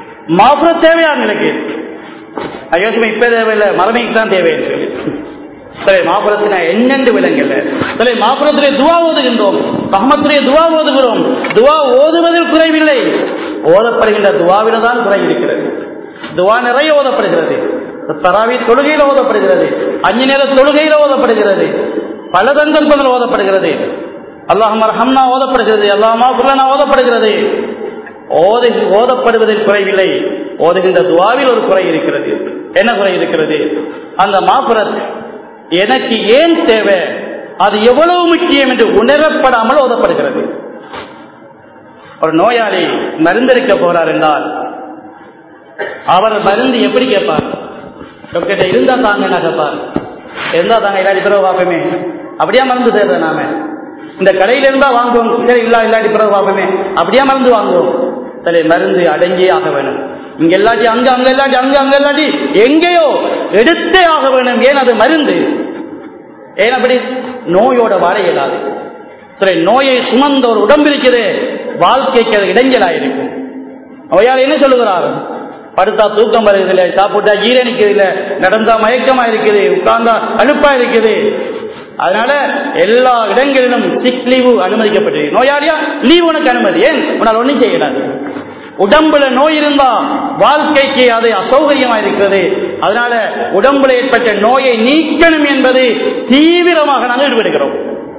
A: மாபுர தேவையா நிலைக்கு யோசிமை இப்ப தேவையில்லை மறுமைக்கு தான் தேவை என்று சொல்லி சரி மாபுரத்தின என்னென்று விளங்கல சரி மாபுரத்திலே துவா ஓதுகின்றோம் ரஹமத்திலே துவா ஓதுகிறோம் துவா ஓதுவதில் குறைவில்லை ஓதப்படுகின்ற துவாவில தான் குறை இருக்கிறது துவா நிறைய ஓதப்படுகிறது தராவி தொழுகையில் ஓதப்படுகிறது அஞ்சு நேர தொழுகையில் ஓதப்படுகிறது பல சந்தர்ப்பங்கள் ஓதப்படுகிறது அல்லாஹ் ரஹம்னா ஓதப்படுகிறது அல்லாஹ் புல்லனா ஓதப்படுகிறது ஓது ஓதப்படுவதில் குறைவில்லை ஓதுகின்ற துவாவில் ஒரு குறை இருக்கிறது என்ன குறை இருக்கிறது அந்த மாபுரத் எனக்கு ஏன் தேவை அது எவ்வளவு முக்கியம் என்று உணரப்படாமல் ஓதப்படுகிறது ஒரு நோயாளி மருந்தளிக்க போறார் என்றால் அவர் மருந்து எப்படி கேட்பார் டாக்டர்கிட்ட இருந்தா தாங்க என்ன கேட்பார் இருந்தா தாங்க இல்லாட்டி பிறகு பார்ப்போமே அப்படியே மருந்து தேடுற நாம இந்த கடையில இருந்தா வாங்குவோம் சரி இல்லா இல்லாட்டி பிறகு பார்ப்போமே அப்படியே மருந்து வாங்குவோம் சரி மருந்து அடங்கியே ஆக வேணும் இங்க இல்லாட்டி அங்க அங்க இல்லாட்டி அங்க அங்க இல்லாட்டி எங்கேயோ எடுத்தே ஆக வேணும் ஏன் அது மருந்து ஏன் அப்படி நோயோட வாழ இயலாது சரி நோயை சுமந்த ஒரு உடம்பு இருக்குது வாழ்க்கைக்கு அது இடைஞ்சலா இருக்கும் நோயாளி என்ன சொல்லுகிறார் படுத்தா தூக்கம் வருவதில்லை சாப்பிட்டா ஜீரணிக்கிறது இல்லை நடந்தா மயக்கமா இருக்குது உட்கார்ந்தா அழுப்பா இருக்குது அதனால எல்லா இடங்களிலும் சிக் லீவு அனுமதிக்கப்பட்டிருக்கு நோயாளியா லீவ் உனக்கு அனுமதி ஏன் உன்னால் ஒன்றும் செய்யக்கூடாது உடம்புல நோய் இருந்தா வாழ்க்கைக்கு அது அசௌகரியமா இருக்கிறது அதனால உடம்புல ஏற்பட்ட நோயை நீக்கணும் என்பது தீவிரமாக நாங்கள் ஈடுபடுகிறோம்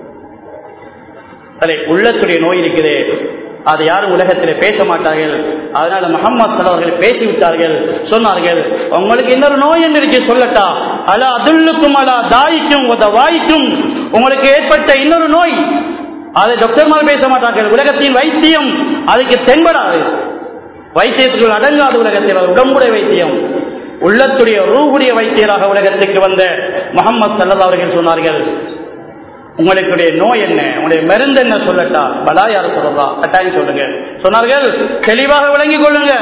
A: சரி உள்ளத்துடைய நோய் இருக்குது அது யாரும் உலகத்தில் பேச மாட்டார்கள் அதனால முகமது சலவர்கள் பேசிவிட்டார்கள் சொன்னார்கள் உங்களுக்கு இன்னொரு நோய் என்று இருக்கு சொல்லட்டா அலா அதுல்லுக்கும் அலா தாய்க்கும் வாய்க்கும் உங்களுக்கு ஏற்பட்ட இன்னொரு நோய் அதை டாக்டர்மார் பேச மாட்டார்கள் உலகத்தின் வைத்தியம் அதுக்கு தென்படாது வைத்தியத்துக்குள் அடங்காத உலகத்தில் அது உடம்புடைய வைத்தியம் உள்ளத்துடைய ரூபுடைய வைத்தியராக உலகத்துக்கு வந்த முகமது சல்லா அவர்கள் சொன்னார்கள் உங்களுடைய நோய் என்ன உங்களுடைய மருந்து என்ன சொல்லட்டா பலா யார சொல்லலாம் கட்டாயம் சொல்லுங்க சொன்னார்கள் தெளிவாக விளங்கிக் கொள்ளுங்க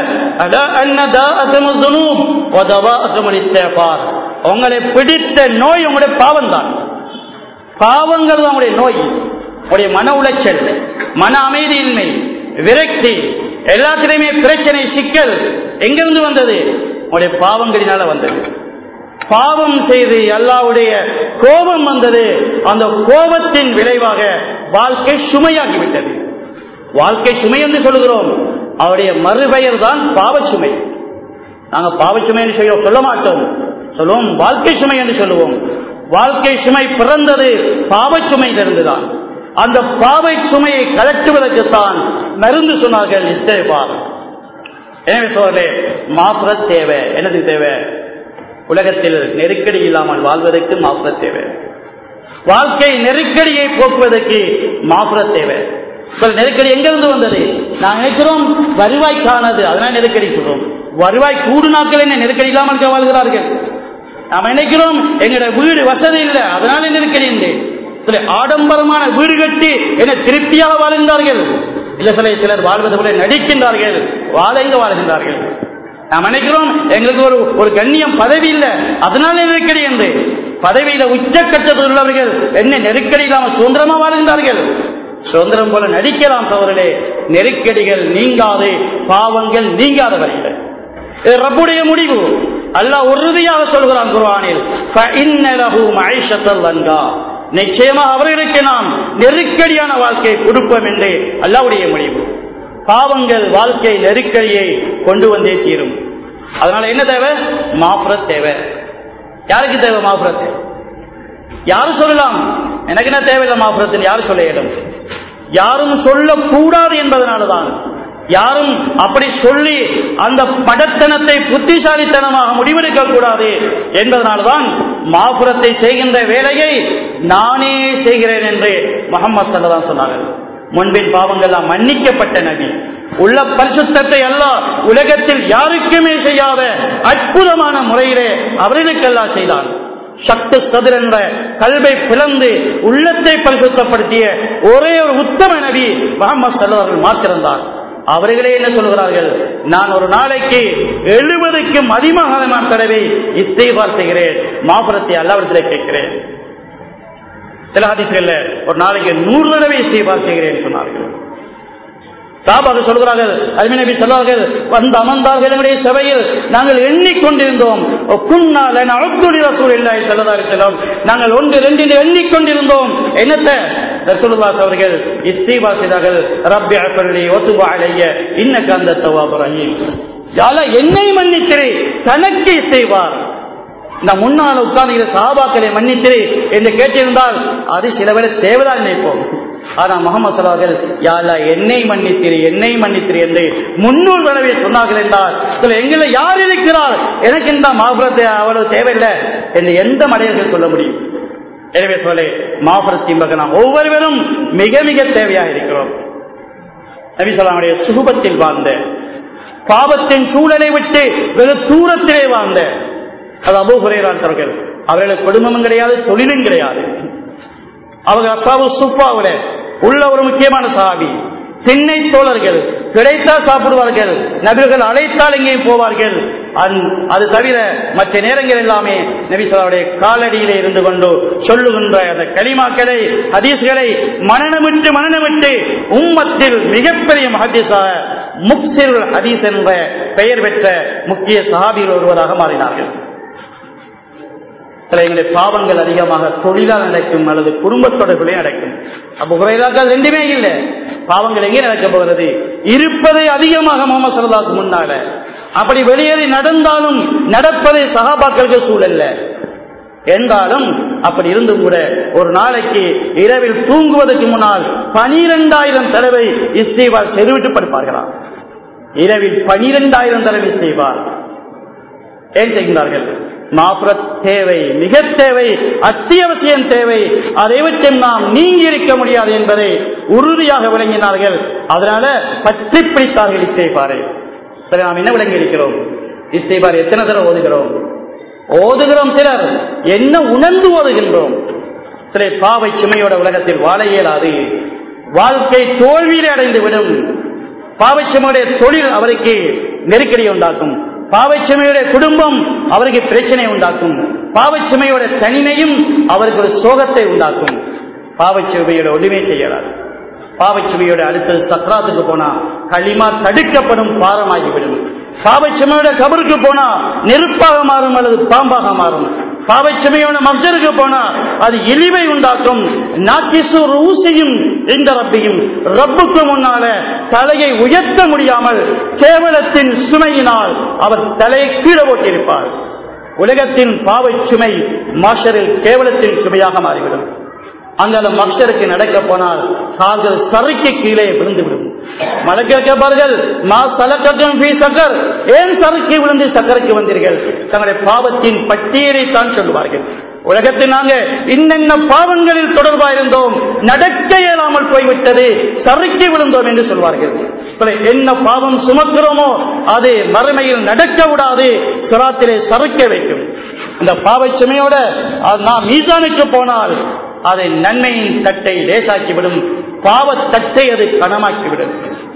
A: உங்களை பிடித்த நோய் உங்களுடைய பாவம் தான் பாவங்கள் தான் உங்களுடைய நோய் உங்களுடைய மன உளைச்சல் மன அமைதியின்மை விரக்தி எல்லாத்திலையுமே பிரச்சனை சிக்கல் எங்கிருந்து வந்தது உங்களுடைய பாவங்களினால வந்தது பாவம் செய்து அல்லாவுடைய கோபம் வந்தது அந்த கோபத்தின் விளைவாக வாழ்க்கை சுமையாகிவிட்டது வாழ்க்கை சுமை என்று சொல்லுகிறோம் அவருடைய மறுபெயர் தான் பாவச்சுமை நாங்கள் பாவச்சுமை என்று சொல்ல சொல்ல மாட்டோம் சொல்லுவோம் வாழ்க்கை சுமை என்று சொல்லுவோம் வாழ்க்கை சுமை பிறந்தது பாவச்சுமையிலிருந்துதான் அந்த பாவை சுமையை கலட்டுவதற்குத்தான் மருந்து சொன்னார்கள் இஸ்தேபார் எனவே சோழர்களே மாத்திர தேவை எனது தேவை உலகத்தில் நெருக்கடி இல்லாமல் வாழ்வதற்கு மாத்திர தேவை வாழ்க்கை நெருக்கடியை போக்குவதற்கு மாத்திர தேவை நெருக்கடி எங்கிருந்து வந்தது நான் நினைக்கிறோம் வருவாய்க்கானது அதனால் நெருக்கடி சொல்றோம் வருவாய் கூடுநாட்கள் என்ன நெருக்கடி இல்லாமல் வாழ்கிறார்கள் நாம் நினைக்கிறோம் எங்களோட வீடு வசதி இல்லை அதனால நெருக்கடி இல்லை சில ஆடம்பரமான வீடு கட்டி என திருப்தியாக வாழ்கின்றார்கள் இல்ல சில சிலர் வாழ்வது போல நடிக்கின்றார்கள் வாழைங்க வாழ்கின்றார்கள் நாம் நினைக்கிறோம் எங்களுக்கு ஒரு ஒரு கண்ணியம் பதவி இல்லை அதனால நெருக்கடி என்று பதவியில உச்சக்கட்டத்தில் உள்ளவர்கள் என்ன நெருக்கடி இல்லாமல் சுதந்திரமா வாழ்கின்றார்கள் சுதந்திரம் போல நடிக்கலாம் தவறிலே நெருக்கடிகள் நீங்காது பாவங்கள் நீங்காத வரையில் இது ரப்புடைய முடிவு அல்லாஹ் உறுதியாக சொல்கிறான் குர்ஆனில் நிச்சயமாக அவர்களுக்கு நாம் நெருக்கடியான வாழ்க்கையை கொடுப்போம் என்று அல்லாவுடைய முடிவு பாவங்கள் வாழ்க்கை நெருக்கடியை கொண்டு வந்தே தீரும் அதனால என்ன தேவை மாப்புரத் தேவை யாருக்கு தேவை மாப்புரத் யாரும் சொல்லலாம் எனக்கு என்ன தேவையில்லை மாப்புரத்தில் யாரும் சொல்ல இடம் யாரும் சொல்லக்கூடாது என்பதனாலதான் யாரும் அப்படி சொல்லி அந்த படத்தனத்தை புத்திசாலித்தனமாக முடிவெடுக்க கூடாது என்பதனால்தான் மாபுரத்தை செய்கின்ற வேலையை நானே செய்கிறேன் என்று முகமது சல்லதான் சொன்னார்கள் முன்பின் பாவங்கள்லாம் மன்னிக்கப்பட்ட நபி உள்ள பரிசுத்தத்தை அல்ல உலகத்தில் யாருக்குமே செய்யாத அற்புதமான முறையிலே அவர்களுக்கெல்லாம் செய்தான் சக்தி சதுர் என்ற கல்வை பிளந்து உள்ளத்தை பரிசுத்தப்படுத்திய ஒரே ஒரு உத்தம நபி முகமது சல்லவர்கள் மாத்திருந்தார் அவர்களே என்ன சொல்கிறார்கள் நான் ஒரு நாளைக்கு எழுபதுக்கும் அதிகமான தடவை இஸ்தேபார் செய்கிறேன் மாபுரத்தை அல்லாவிடத்தில் கேட்கிறேன் சில ஹதீஸ்கள்ல ஒரு நாளைக்கு நூறு தடவை இஸ்தேபார் செய்கிறேன் சொன்னார்கள் சாபாக சொல்கிறார்கள் அருமை நபி சொல்வார்கள் வந்து அமர்ந்தார்கள் என்னுடைய சபையில் நாங்கள் எண்ணிக்கொண்டிருந்தோம் குன்னால அப்துல் ரசூல் இல்லாய் செல்லம் நாங்கள் ஒன்று ரெண்டில் எண்ணிக்கொண்டிருந்தோம் என்னத்த ரசூலுல்லாஹ் அவர்கள் இஸ்தீபா செய்தார்கள் ரப்பி அஃபர்லி வதுப அலைய இன்னக அந்த தவாப் ரஹீம் யால என்னை மன்னித்திரு தனக்கு செய்வார் இந்த முன்னால் உட்கார்ந்து சாபாக்களை மன்னித்திரு என்று கேட்டிருந்தால் அது சில வேளை தேவைதான் நினைப்போம் ஆனா முகமது சொல்லார்கள் யாரா என்னை மன்னித்திரு என்னை மன்னித்திரு என்று முன்னூறு தடவை சொன்னார்கள் என்றால் சில எங்களை யார் இருக்கிறார் எனக்கு இந்த மாபுரத்தை அவ்வளவு தேவையில்லை என்று எந்த மனிதர்கள் சொல்ல முடியும் எனவே சொல்லே மாபுரத்தின் நாம் ஒவ்வொருவரும் மிக மிக தேவையாக இருக்கிறோம் நபி சொல்லாமுடைய சுகுபத்தில் வாழ்ந்த பாவத்தின் சூழலை விட்டு வெகு தூரத்திலே வாழ்ந்த அது அபு குறையாளர்கள் அவர்களுக்கு குடும்பமும் கிடையாது தொழிலும் கிடையாது அவங்க அப்பாவு சுப்பாவுல உள்ள ஒரு முக்கியமான சாவி திண்ணை தோழர்கள் கிடைத்தா சாப்பிடுவார்கள் நபிகள் அழைத்தால் எங்கேயும் போவார்கள் அது தவிர மற்ற நேரங்கள் எல்லாமே நபிசலாவுடைய காலடியிலே இருந்து கொண்டு சொல்லுகின்ற அந்த களிமாக்களை ஹதீஸ்களை மனநமிட்டு மனநமிட்டு உம்மத்தில் மிகப்பெரிய மஹதீஸாக முக்சில் ஹதீஸ் என்ற பெயர் பெற்ற முக்கிய சஹாபியில் ஒருவராக மாறினார்கள் சில எங்களுடைய பாவங்கள் அதிகமாக தொழிலால் நடக்கும் அல்லது குடும்ப தொடர்புகளே நடக்கும் அப்ப குறைதாக்கள் ரெண்டுமே இல்லை பாவங்கள் எங்கே நடக்க போகிறது இருப்பதை அதிகமாக முகமது சல்லாக்கு முன்னால அப்படி வெளியேறி நடந்தாலும் நடப்பதை சகாபாக்களுக்கு சூழல்ல என்றாலும் அப்படி இருந்தும் கூட ஒரு நாளைக்கு இரவில் தூங்குவதற்கு முன்னால் பனிரெண்டாயிரம் தடவை இஸ்தீவார் செருவிட்டு படுப்பார்களாம் இரவில் பனிரெண்டாயிரம் தடவை செய்வார் ஏன் செய்கிறார்கள் மாபுரத் தேவை மிக தேவை அத்தியாவசியம் தேவை அதை விட்டு நாம் நீங்கி இருக்க முடியாது என்பதை உறுதியாக விளங்கினார்கள் அதனால பற்றி பிடித்தார்கள் இசைப்பாறை சரி நாம் என்ன விளங்கி இருக்கிறோம் இசைப்பார் எத்தனை தடவை ஓதுகிறோம் ஓதுகிறோம் சிலர் என்ன உணர்ந்து ஓதுகின்றோம் சில பாவை சுமையோட உலகத்தில் வாழ இயலாது வாழ்க்கை தோல்வியில் அடைந்து விடும் பாவச்சுமையுடைய தொழில் அவருக்கு நெருக்கடியை உண்டாக்கும் பாவச்சுமையுடைய குடும்பம் அவருக்கு பிரச்சனை உண்டாக்கும் பாவச்சுமையோட தனிமையும் அவருக்கு ஒரு சோகத்தை உண்டாக்கும் பாவச்சுமையோட ஒளிமை செய்யறார் பாவச்சுமையோட அடுத்தது சக்கராத்துக்கு போனா களிமா தடுக்கப்படும் பாரமாகிவிடும் பாவச்சுமையோட கபருக்கு போனா நெருப்பாக மாறும் அல்லது பாம்பாக மாறும் பாவச்சுமையோட மக்சருக்கு போனா அது இழிவை உண்டாக்கும் நாக்கிசு ஊசியும் இந்த ரப்பையும் ரப்புக்கு முன்னால தலையை உயர்த்த முடியாமல் கேவலத்தின் சுமையினால் அவர் தலையை கீழே போட்டிருப்பார் உலகத்தின் பாவை சுமை மாஷரில் கேவலத்தின் சுமையாக மாறிவிடும் அந்த மக்சருக்கு நடக்க போனால் கால்கள் சறுக்கி கீழே விழுந்துவிடும் மலக்க கேட்பார்கள் மா சலக்கட்டும் சக்கர் ஏன் சறுக்கி விழுந்து சக்கரைக்கு வந்தீர்கள் தங்களுடைய பாவத்தின் பட்டியலை தான் சொல்லுவார்கள் உலகத்தில் நாங்க இன்னென்ன பாவங்களில் தொடர்பாக இருந்தோம் நடக்க இயலாமல் போய்விட்டது சறுக்கி விழுந்தோம் என்று சொல்வார்கள் என்ன பாவம் சுமக்கிறோமோ அது மறுமையில் நடக்க விடாது சிராத்திலே சறுக்க வைக்கும் இந்த பாவை சுமையோட நாம் மீசானுக்கு போனால் அதை நன்மையின் தட்டை லேசாக்கிவிடும் பாவத்தட்டை அது கனமாக்கிவிடும்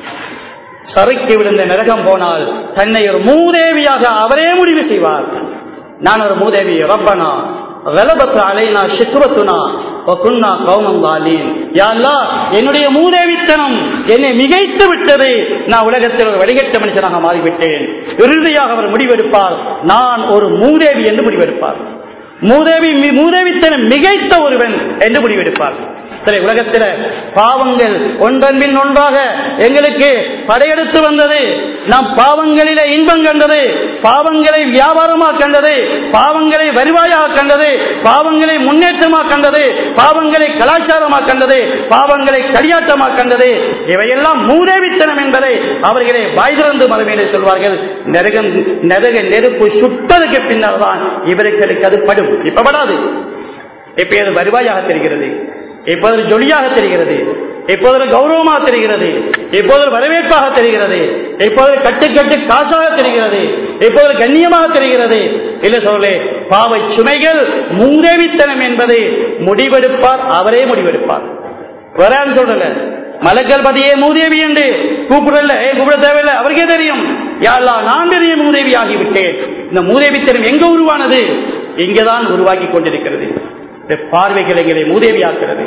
A: சறுக்கி விழுந்த நரகம் போனால் தன்னை ஒரு மூதேவியாக அவரே முடிவு செய்வார் நான் ஒரு மூதேவி ரப்பனா வெலபத்து அலைனா சிக்குவத்துனா குன்னா கௌமந்தாலீன் யாழ்லா என்னுடைய மூதேவித்தனம் என்னை மிகைத்து விட்டது நான் உலகத்தில் ஒரு வழிகட்ட மனுஷனாக மாறிவிட்டேன் இறுதியாக அவர் முடிவெடுப்பார் நான் ஒரு மூதேவி என்று முடிவெடுப்பார் மூதேவி மூதேவித்தனம் மிகைத்த ஒருவன் என்று முடிவெடுப்பார் சரி உலகத்தில் பாவங்கள் ஒன்றன் பின் ஒன்றாக எங்களுக்கு படையெடுத்து வந்தது நாம் பாவங்களிலே இன்பம் கண்டது பாவங்களை வியாபாரமாக கண்டது பாவங்களை வருவாயாக கண்டது பாவங்களை முன்னேற்றமாக கண்டது பாவங்களை கலாச்சாரமாக கண்டது பாவங்களை களியாட்டமாக கண்டது இவையெல்லாம் மூதேவித்தனம் என்பதை அவர்களே வாய் திறந்து மறுமையிலே சொல்வார்கள் நெருகம் நெருக நெருப்பு சுட்டதுக்கு பின்னர் தான் இவர்களுக்கு அது படும் இப்ப படாது இப்ப அது வருவாயாக தெரிகிறது இப்போது ஜொலியாக தெரிகிறது இப்போது கௌரவமாக தெரிகிறது இப்போது வரவேற்பாக தெரிகிறது இப்போது கட்டு கட்டு காசாக தெரிகிறது இப்போது கண்ணியமாக தெரிகிறது இல்ல சொல்லே பாவை சுமைகள் மூதேவித்தனம் என்பதை முடிவெடுப்பார் அவரே முடிவெடுப்பார் வரான்னு சொல்லல மலக்கல் பதியே மூதேவி என்று கூப்பிடல ஏ கூப்பிட தேவையில்லை அவருக்கே தெரியும் யாரெல்லாம் நான் பெரிய மூதேவி ஆகிவிட்டேன் இந்த மூதேவித்தனம் எங்க உருவானது இங்கேதான் உருவாக்கி கொண்டிருக்கிறது பார்வைகள் எங்களை மூதேவியாக்குறது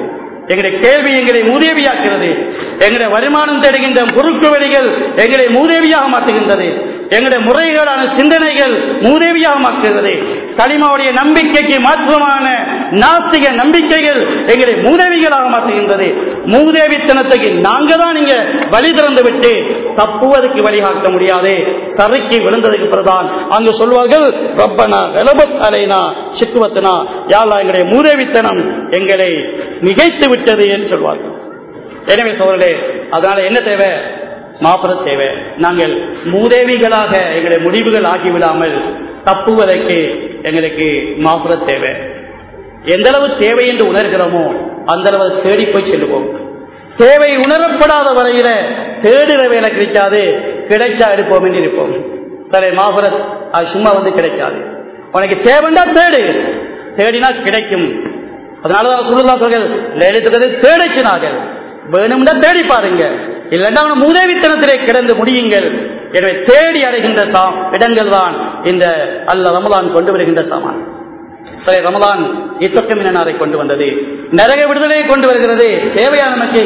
A: எங்களுடைய கேள்வி எங்களை மூதேவியாக்குகிறது எங்களுடைய வருமானம் தேடுகின்ற குறுக்கு வழிகள் எங்களை மூதேவியாக மாற்றுகின்றது எங்களுடைய முறைகளான சிந்தனைகள் மூதேவியாக மாற்றுகிறது களிமாவுடைய நம்பிக்கைக்கு மாற்றமான நாஸ்திக நம்பிக்கைகள் எங்களை மூதேவிகளாக மாற்றுகின்றது மூதேவித்தனத்துக்கு நாங்க தான் இங்க வழி திறந்து விட்டு தப்புவதற்கு வழிகாட்ட முடியாது சறுக்கி விழுந்ததுக்கு பிறகுதான் அங்கு சொல்வார்கள் ரப்பனா கலபத் அலைனா சிக்குவத்தனா யாழ்லா எங்களுடைய மூதேவித்தனம் எங்களை மிகைத்து விட்டது என்று சொல்வார்கள் எனவே சோழர்களே அதனால என்ன தேவை மாப்பிள தேவை நாங்கள் மூதேவிகளாக எங்களுடைய முடிவுகள் ஆகிவிடாமல் தப்புவதற்கு எங்களுக்கு மாப்பிள தேவை எந்த அளவு தேவை என்று உணர்கிறோமோ அந்த அளவு தேடி போய் செல்லுவோம் தேவை உணரப்படாத வரையில தேடுற வேலை கிடைக்காது கிடைச்சா எடுப்போம் என்று இருப்போம் சரி மாபுரத் அது சும்மா வந்து கிடைக்காது உனக்கு தேவைண்டா தேடு தேடினா கிடைக்கும் அதனாலதான் சொல்லுதா சொல்கள் லலித்துக்கிறது தேடிச்சினார்கள் வேணும்னா தேடி பாருங்க இல்லைன்னா அவன மூதேவித்தனத்திலே கிடந்து முடியுங்கள் எனவே தேடி அடைகின்ற தாம் இடங்கள் தான் இந்த அல்ல ரமலான் கொண்டு வருகின்ற சாமான் சரி ரமலான் இத்தொக்கமினாரை கொண்டு வந்தது நரக விடுதலையை கொண்டு வருகிறது தேவையான நமக்கு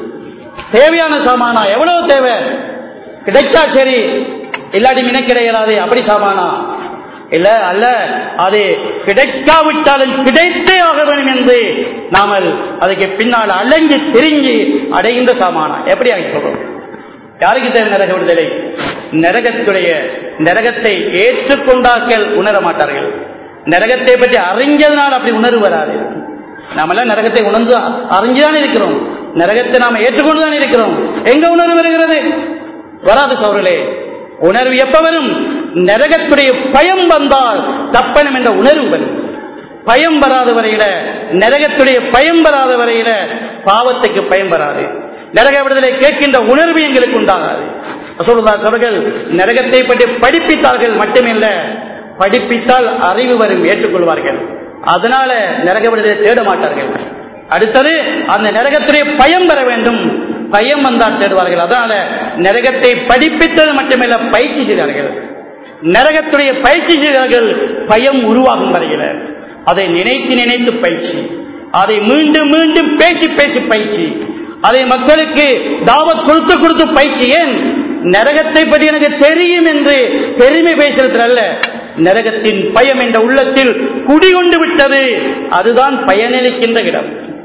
A: தேவையான சாமானா எவ்வளவு தேவை கிடைச்சா சரி இல்லாட்டி மின கிடையாது அப்படி சாமானா இல்ல அல்ல அது கிடைக்காவிட்டாலும் கிடைத்தே ஆக வேண்டும் என்று நாமல் அதுக்கு பின்னால் அலங்கி திரிஞ்சு அடைகின்ற சாமானா எப்படி ஆகிக்கிறோம் யாருக்கு தேவை நரக விடுதலை நரகத்துடைய நரகத்தை ஏற்றுக்கொண்டாக்கள் உணர மாட்டார்கள் நரகத்தை பற்றி அறிஞ்சதுனால் அப்படி உணர்வு வராது நாமெல்லாம் நரகத்தை உணர்ந்து அறிஞ்சுதான் இருக்கிறோம் நரகத்தை நாம் ஏற்றுக்கொண்டுதான் இருக்கிறோம் எங்க உணர்வு வருகிறது வராது சோழர்களே உணர்வு எப்ப வரும் நரகத்துடைய பயம் வந்தால் தப்பனம் என்ற உணர்வு வரும் பயம் வராத வரையில நரகத்துடைய பயம் வராத வரையில பாவத்துக்கு பயம் வராது நரக விடுதலை கேட்கின்ற உணர்வு எங்களுக்கு உண்டாகாது சொல்லுதாஸ் அவர்கள் நரகத்தை பற்றி படிப்பித்தார்கள் மட்டுமில்ல படிப்பித்தால் அறிவு வரும் ஏற்றுக்கொள்வார்கள் அதனால நரக விடுதலை தேட மாட்டார்கள் அடுத்தது அந்த நரகத்துடைய பயம் பெற வேண்டும் பயம் வந்தால் தேடுவார்கள் அதனால நரகத்தை படிப்பித்தது மட்டுமல்ல பயிற்சி செய்தார்கள் நரகத்துடைய பயிற்சி செய்தார்கள் பயம் உருவாகும் வரையில அதை நினைத்து நினைத்து பயிற்சி அதை மீண்டும் மீண்டும் பேசி பேசி பயிற்சி அதை மக்களுக்கு தாவத் கொடுத்து கொடுத்து பயிற்சி ஏன் நரகத்தை பற்றி எனக்கு தெரியும் என்று பெருமை பேசுறது அல்ல நரகத்தின் பயம் என்ற உள்ளத்தில் குடிகொண்டு விட்டது அதுதான் பயனளிக்கின்ற இடம்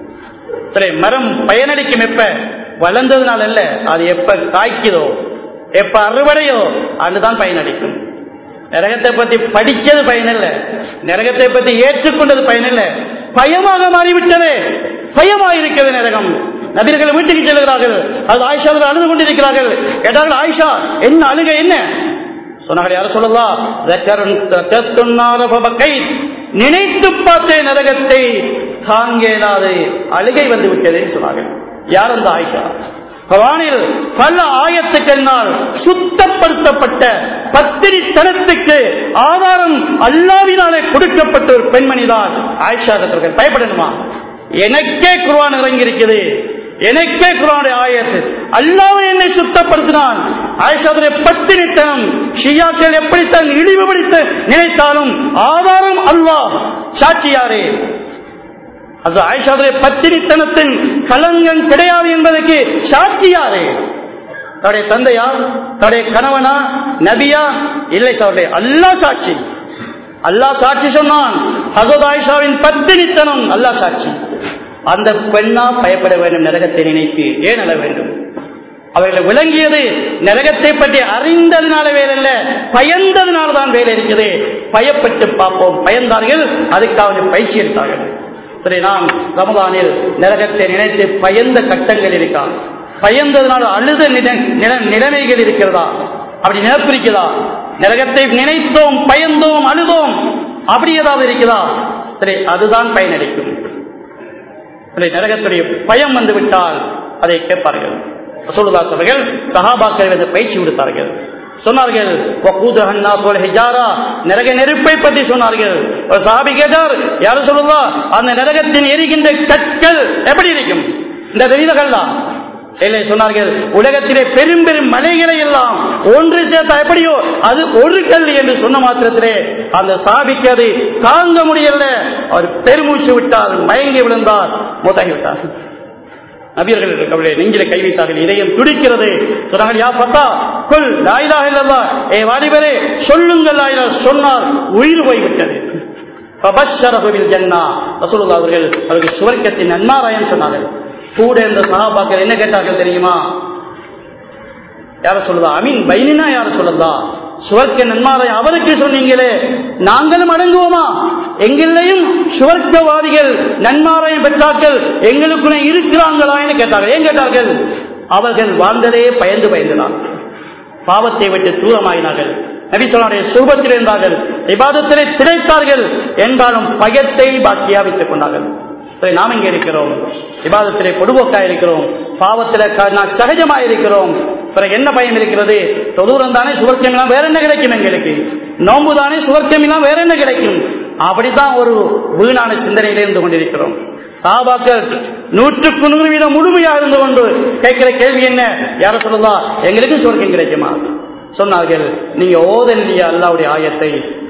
A: சரி மரம் பயனளிக்கும் எப்ப வளர்ந்ததுனால அல்ல அது எப்ப காய்க்குதோ எப்ப அறுவடையோ அதுதான் பயனளிக்கும் நரகத்தை பத்தி படிக்கிறது பயனில்ல நரகத்தை பத்தி ஏற்றுக்கொண்டது பயனில்ல பயமாக மாறிவிட்டது பயமாக இருக்கிறது நரகம் நபிகள் வீட்டுக்கு செல்கிறார்கள் அது ஆயிஷா அழுது கொண்டிருக்கிறார்கள் கேட்டார்கள் ஆயிஷா என்ன அழுக என்ன சொன்னார்கள் யாரும் சொல்லலாம் நினைத்து பார்த்தேன் நரகத்தை தாங்கேனாது அழுகை வந்து விட்டது சொன்னார்கள் யார் அந்த ஆயிஷா குரானில் பல ஆயத்துக்கென்னால் சுத்தப்படுத்தப்பட்ட பத்திரித்தனத்துக்கு ஆதாரம் அல்லாவினாலே கொடுக்கப்பட்ட ஒரு பெண்மணிதான் ஆயிஷா அவர்கள் பயப்படணுமா எனக்கே குர்ஆன் இறங்கி இருக்குது எனக்கே குரானுடைய ஆயத்து அல்லாவை என்னை சுத்தப்படுத்தினான் ஆயிஷாவுடைய பத்தினித்தனம் ஷியாக்கள் எப்படித்தான் இழிவுபடுத்த நினைத்தாலும் ஆதாரம் அல்லாஹ் சாட்சியாரே அது ஆயிஷாவுடைய பத்தினித்தனத்தின் களங்கம் கிடையாது என்பதற்கு சாட்சியாரே தன்னுடைய தந்தையா தன்னுடைய கணவனா நபியா இல்லை தவறுடைய அல்லா சாட்சி அல்லாஹ் சாட்சி சொன்னான் ஹசத் ஆயிஷாவின் பத்தினித்தனம் அல்லாஹ் சாட்சி அந்த பெண்ணா பயப்பட வேண்டும் நரகத்தை நினைத்து ஏன் அழ வேண்டும் அவர்கள் விளங்கியது நரகத்தை பற்றி அறிந்ததுனால வேறல்ல பயந்ததுனால தான் வேலை இருக்குது பயப்பட்டு பார்ப்போம் பயந்தார்கள் அதுக்காக பயிற்சி எடுத்தார்கள் சரி நாம் ரமதானில் நரகத்தை நினைத்து பயந்த கட்டங்கள் இருக்கா பயந்ததுனால அழுத நிலைமைகள் இருக்கிறதா அப்படி நினைப்பிருக்கிறதா நரகத்தை நினைத்தோம் பயந்தோம் அழுதோம் அப்படி ஏதாவது இருக்குதா சரி அதுதான் பயனளிக்கும் சரி நரகத்துடைய பயம் வந்து விட்டால் அதை கேட்பார்கள் ரசூலுல்லாஹ் அவர்கள் சஹாபாக்கள் இந்த பயிற்சி கொடுத்தார்கள் சொன்னார்கள் நரக நெருப்பை பற்றி சொன்னார்கள் ஒரு சாபி கேட்டார் யாரும் சொல்லுவா அந்த நரகத்தின் எரிகின்ற கற்கள் எப்படி இருக்கும் இந்த தெரிந்தகள் தான் இல்லை சொன்னார்கள் உலகத்திலே பெரும் பெரும் மலைகளை எல்லாம் ஒன்று சேர்த்தா எப்படியோ அது ஒரு கல் என்று சொன்ன மாத்திரத்திலே அந்த சாபிக்கு அதை தாங்க முடியல அவர் பெருமூச்சு விட்டார் மயங்கி விழுந்தார் மூத்தாகி விட்டார் நபியர்கள் இருக்கவில்லை நெஞ்சில கை வைத்தார்கள் இதயம் துடிக்கிறது சொன்னார்கள் யா பத்தா கொல் லாயிலா இல்லல்லா ஏ வாலிபரே சொல்லுங்கள் லாயிலா சொன்னால் உயிர் போய்விட்டது ஃபபஷ்ஷரஹுவில் ஜன்னா ரசூலுல்லாஹ் அவர்கள் அவருக்கு சுவர்க்கத்தின் நன்மாராயம் சொன்னார்கள் கூட இருந்த சஹாபாக்கள் என்ன கேட்டார்கள் தெரியுமா யார சொல்லுதா அமீன் பைனினா யார சொல்லுதா சுவர்க்க நன்மாரை அவருக்கு சொன்னீங்களே நாங்களும் அடங்குவோமா எங்களையும் சுவர்க்கவாதிகள் நன்மாராயம் பெற்றார்கள் எங்களுக்குள்ளே இருக்கிறாங்களா என்று கேட்டார்கள் ஏன் கேட்டார்கள் அவர்கள் வாழ்ந்ததே பயந்து பயந்துதான் பாவத்தை விட்டு தூரமாயினார்கள் நபிசோனுடைய சுரூபத்தில் இருந்தார்கள் விவாதத்திலே திளைத்தார்கள் என்றாலும் பயத்தை பாக்கியா வைத்துக் கொண்டார்கள் சரி நாம் இங்கே இருக்கிறோம் விவாதத்திலே பொதுபோக்கா இருக்கிறோம் பாவத்திலே சகஜமா இருக்கிறோம் பிறகு என்ன பயம் இருக்கிறது தொதூரம் தானே சுவர்க்கம் எல்லாம் வேற என்ன கிடைக்கும் எங்களுக்கு நோம்பு தானே சுவர்க்கம் எல்லாம் வேற என்ன கிடைக்கும் அப்படித்தான் ஒரு வீணான சிந்தனையிலே இருந்து கொண்டிருக்கிறோம் சாபாக்கள் நூற்றுக்கு நூறு வீதம் முழுமையாக இருந்து கொண்டு கேட்கிற கேள்வி என்ன யார சொல்லுதா எங்களுக்கு சுவர்க்கம் கிடைக்குமா சொன்னார்கள் நீங்க ஓதல்லியா அல்லாவுடைய ஆயத்தை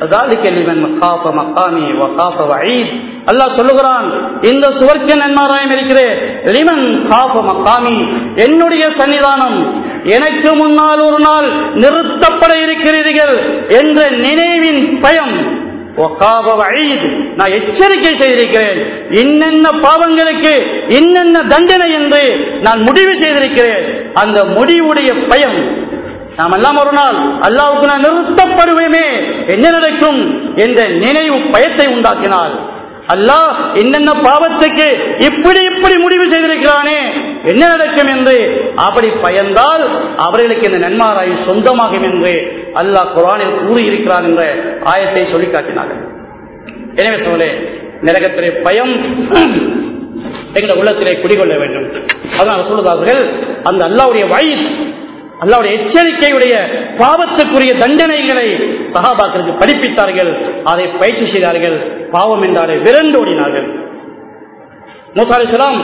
A: அல்லாஹ் சொல்லுகிறான் இந்த சுவர்க்க நன்மாராயம் இருக்கிறே லிமன் காஃப மக்காமி என்னுடைய சன்னிதானம் எனக்கு முன்னால் ஒரு நாள் நிறுத்தப்பட இருக்கிறீர்கள் என்ற நினைவின் பயம் நான் எச்சரிக்கை செய்திருக்கிறேன் இன்னென்ன பாவங்களுக்கு இன்னென்ன தண்டனை என்று நான் முடிவு செய்திருக்கிறேன் அந்த முடிவுடைய பயம் நாம் எல்லாம் ஒரு நாள் அல்லாவுக்கு நான் நிறுத்தப்படுவேமே என்ன நடக்கும் என்ற நினைவு பயத்தை உண்டாக்கினார் அல்லாஹ் என்னென்ன பாவத்துக்கு இப்படி இப்படி முடிவு செய்திருக்கிறானே என்ன நடக்கும் என்று அப்படி பயந்தால் அவர்களுக்கு இந்த நன்மாராய் சொந்தமாகும் என்று அல்லாஹ் குரானில் கூறியிருக்கிறான் என்ற ஆயத்தை சொல்லி காட்டினார்கள் எனவே சொல்லே நரகத்திலே பயம் எங்கள் உள்ளத்திலே குடிகொள்ள வேண்டும் அதனால் சொல்லுதார்கள் அந்த அல்லாவுடைய வழி அல்லாவுடைய எச்சரிக்கையுடைய பாவத்துக்குரிய தண்டனைகளை சகாபாக்களுக்கு படிப்பித்தார்கள் அதை பயிற்சி செய்தார்கள் பாவம் என்றாலே விரண்டோடினார்கள் மூசாலி சொல்லாம்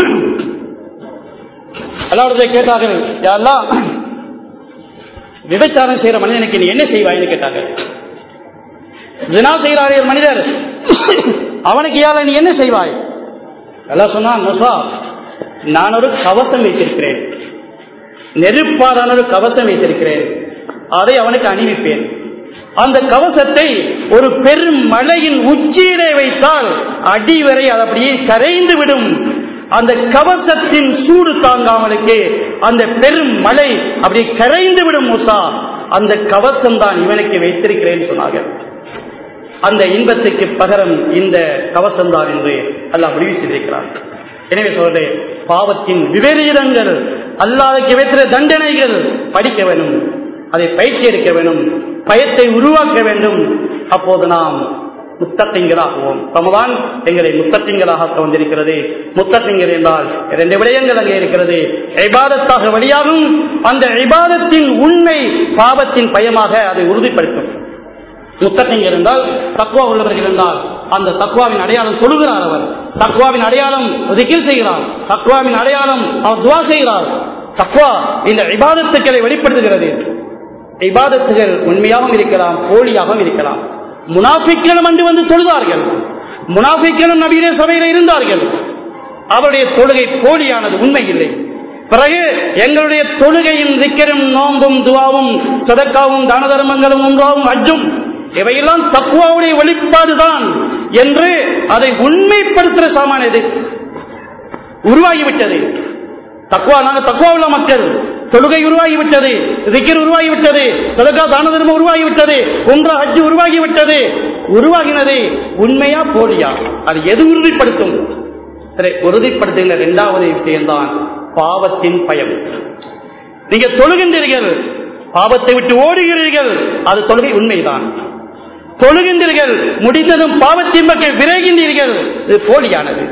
A: அல்லாவுடைய கேட்டார்கள் யாரெல்லாம் விபச்சாரம் செய்யற மனிதனுக்கு நீ என்ன செய்வாய்னு கேட்டார்கள் ஜினா செய்கிறாரே ஒரு மனிதர் அவனுக்கு யார நீ என்ன செய்வாய் எல்லாம் சொன்னான் மூசா நான் ஒரு கவசம் வைத்திருக்கிறேன் நெருப்பாதான ஒரு கவசம் வைத்திருக்கிறேன் அதை அவனுக்கு அணிவிப்பேன் அந்த கவசத்தை ஒரு பெரும் மலையின் உச்சியிலே வைத்தால் அடி வரை அது அப்படியே கரைந்து விடும் அந்த கவசத்தின் சூடு தாங்காமலுக்கு அந்த பெரும் மலை அப்படியே கரைந்து விடும் மூசா அந்த கவசம் தான் இவனுக்கு வைத்திருக்கிறேன் சொன்னார்கள் அந்த இன்பத்துக்கு பகரம் இந்த கவசம் தான் என்று அல்லாஹ் முடிவு செய்திருக்கிறார் எனவே சொல்றே பாவத்தின் விபரீதங்கள் அல்லாதுக்கு வைத்திர தண்டனைகள் படிக்க வேண்டும் அதை பயிற்சி எடுக்க வேண்டும் பயத்தை உருவாக்க வேண்டும் அப்போது நாம் முத்தத்திங்களாகுவோம் ரமதான் எங்களை முத்தத்திங்களாக வந்திருக்கிறது முத்தத்திங்கர் என்றால் இரண்டு விடயங்கள் அங்கே இருக்கிறது ஐபாதத்தாக வழியாகும் அந்த ஐபாதத்தின் உண்மை பாவத்தின் பயமாக அதை உறுதிப்படுத்தும் முத்தத்திங்கர் என்றால் தக்குவா உள்ளவர்கள் இருந்தால் அந்த தக்குவாவின் அடையாளம் சொல்லுகிறார் அவர் தக்குவாவின் அடையாளம் திகில் செய்கிறார் தக்குவாவின் அடையாளம் அவர் துவா செய்கிறார் தக்குவா இந்த இபாதத்துக்களை வெளிப்படுத்துகிறது இபாதத்துகள் உண்மையாகவும் இருக்கலாம் போலியாகவும் இருக்கலாம் முனாஃபிக்களும் அன்று வந்து தொழுதார்கள் முனாஃபிக்களும் நவீன சபையில் இருந்தார்கள் அவருடைய தொழுகை போலியானது உண்மை இல்லை பிறகு எங்களுடைய தொழுகையும் திக்கரும் நோம்பும் துவாவும் சதக்காவும் தான தர்மங்களும் உண்டாவும் அஜும் இவையெல்லாம் தக்குவாவுடைய வெளிப்பாடுதான் என்று அதை உண்மைப்படுத்துகிற சாமான இது உருவாகிவிட்டது தக்குவா நாங்கள் தக்குவா உள்ள மக்கள் தொழுகை உருவாகிவிட்டது திக்கர் உருவாகிவிட்டது தொழுகா தான தர்மம் உருவாகிவிட்டது ஒன்றா ஹஜ்ஜு உருவாகிவிட்டது உருவாகினது உண்மையா போலியா அது எது உறுதிப்படுத்தும் சரி உறுதிப்படுத்துகிற இரண்டாவது விஷயம்தான் பாவத்தின் பயம் நீங்க தொழுகின்றீர்கள் பாவத்தை விட்டு ஓடுகிறீர்கள் அது தொழுகை உண்மைதான் தொழுகின்றீர்கள் முடிந்ததும் பாவத்தின் பக்கம் விரைகின்றீர்கள் இது போலியானது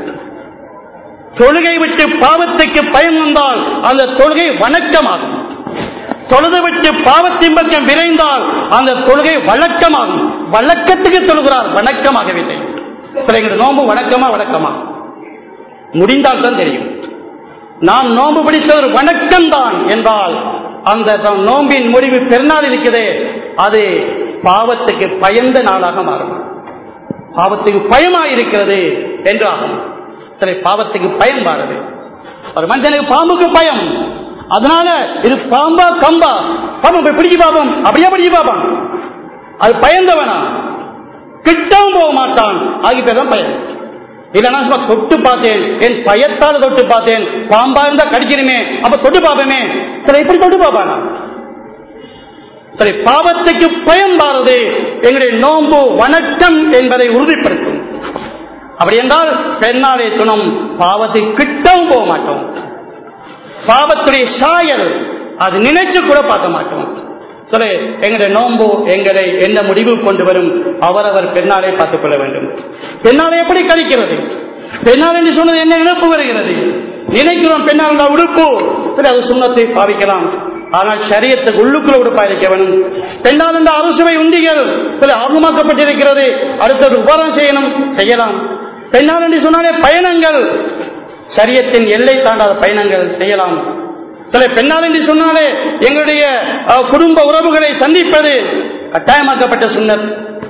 A: தொழுகை விட்டு பாவத்துக்கு பயம் வந்தால் அந்த தொழுகை வணக்கமாகும் தொழுது விட்டு பாவத்தின் பக்கம் விரைந்தால் அந்த தொழுகை வழக்கமாகும் வழக்கத்துக்கு தொழுகிறார் வணக்கமாகவில்லை சில நோம்பு வணக்கமா வழக்கமா முடிந்தால் தான் தெரியும் நாம் நோம்பு பிடித்தது ஒரு வணக்கம் தான் என்றால் அந்த நோம்பின் முடிவு பெருநாள் இருக்கிறதே அது பாவத்துக்கு பயந்த நாளாக மாறும் பாவத்துக்கு பயமாயிருக்கிறது என்றாகும் சரி பாவத்துக்கு பயன் மாறுது ஒரு மனுஷனுக்கு பாம்புக்கு பயம் அதனால இது பாம்பா கம்பா பாம்பு போய் பிடிச்சு பார்ப்போம் அப்படியே பிடிச்சு பார்ப்பான் அது பயந்தவனா கிட்டவும் போக மாட்டான் ஆகி பேர் தான் பயம் இல்லைன்னா சும்மா தொட்டு பார்த்தேன் என் பயத்தால் தொட்டு பார்த்தேன் பாம்பா இருந்தா கடிக்கணுமே அப்ப தொட்டு பார்ப்பேமே சரி இப்படி தொட்டு பார்ப்பானா சரி பாவத்துக்கு பயம் பாரது எங்களுடைய நோன்பு வணக்கம் என்பதை உறுதிப்படுத்தும் அப்படி என்றால் பெண்ணாலே துணம் பாவத்தை கிட்டவும் போக மாட்டோம் பாவத்துடைய சாயல் அது நினைச்சு கூட பார்க்க மாட்டோம் சரி எங்களுடைய நோன்பு எங்களை எந்த முடிவு கொண்டு வரும் அவரவர் பெண்ணாலே பார்த்துக் கொள்ள வேண்டும் பெண்ணாலே எப்படி கழிக்கிறது பெண்ணால் என்று சொன்னது என்ன நினைப்பு வருகிறது நினைக்கிறோம் பெண்ணால் உள்ள உடுப்பு சரி அது சுண்ணத்தை பாவிக்கலாம் ஆனால் சரியத்துக்கு உள்ளுக்குள்ள உடுப்பா இருக்க வேணும் பெண்ணால் என்ற அரசுவை உண்டிகள் சில ஆர்வமாக்கப்பட்டிருக்கிறது அடுத்தது உபரம் செய்யணும் செய்யலாம் பெண்ணால் என்று சொன்னாலே பயணங்கள் சரியத்தின் எல்லை தாண்டாத பயணங்கள் செய்யலாம் சில பெண்ணால் என்று சொன்னாலே எங்களுடைய அஹ், குடும்ப உறவுகளை சந்திப்பது கட்டாயமாக்கப்பட்ட சுண்ணத்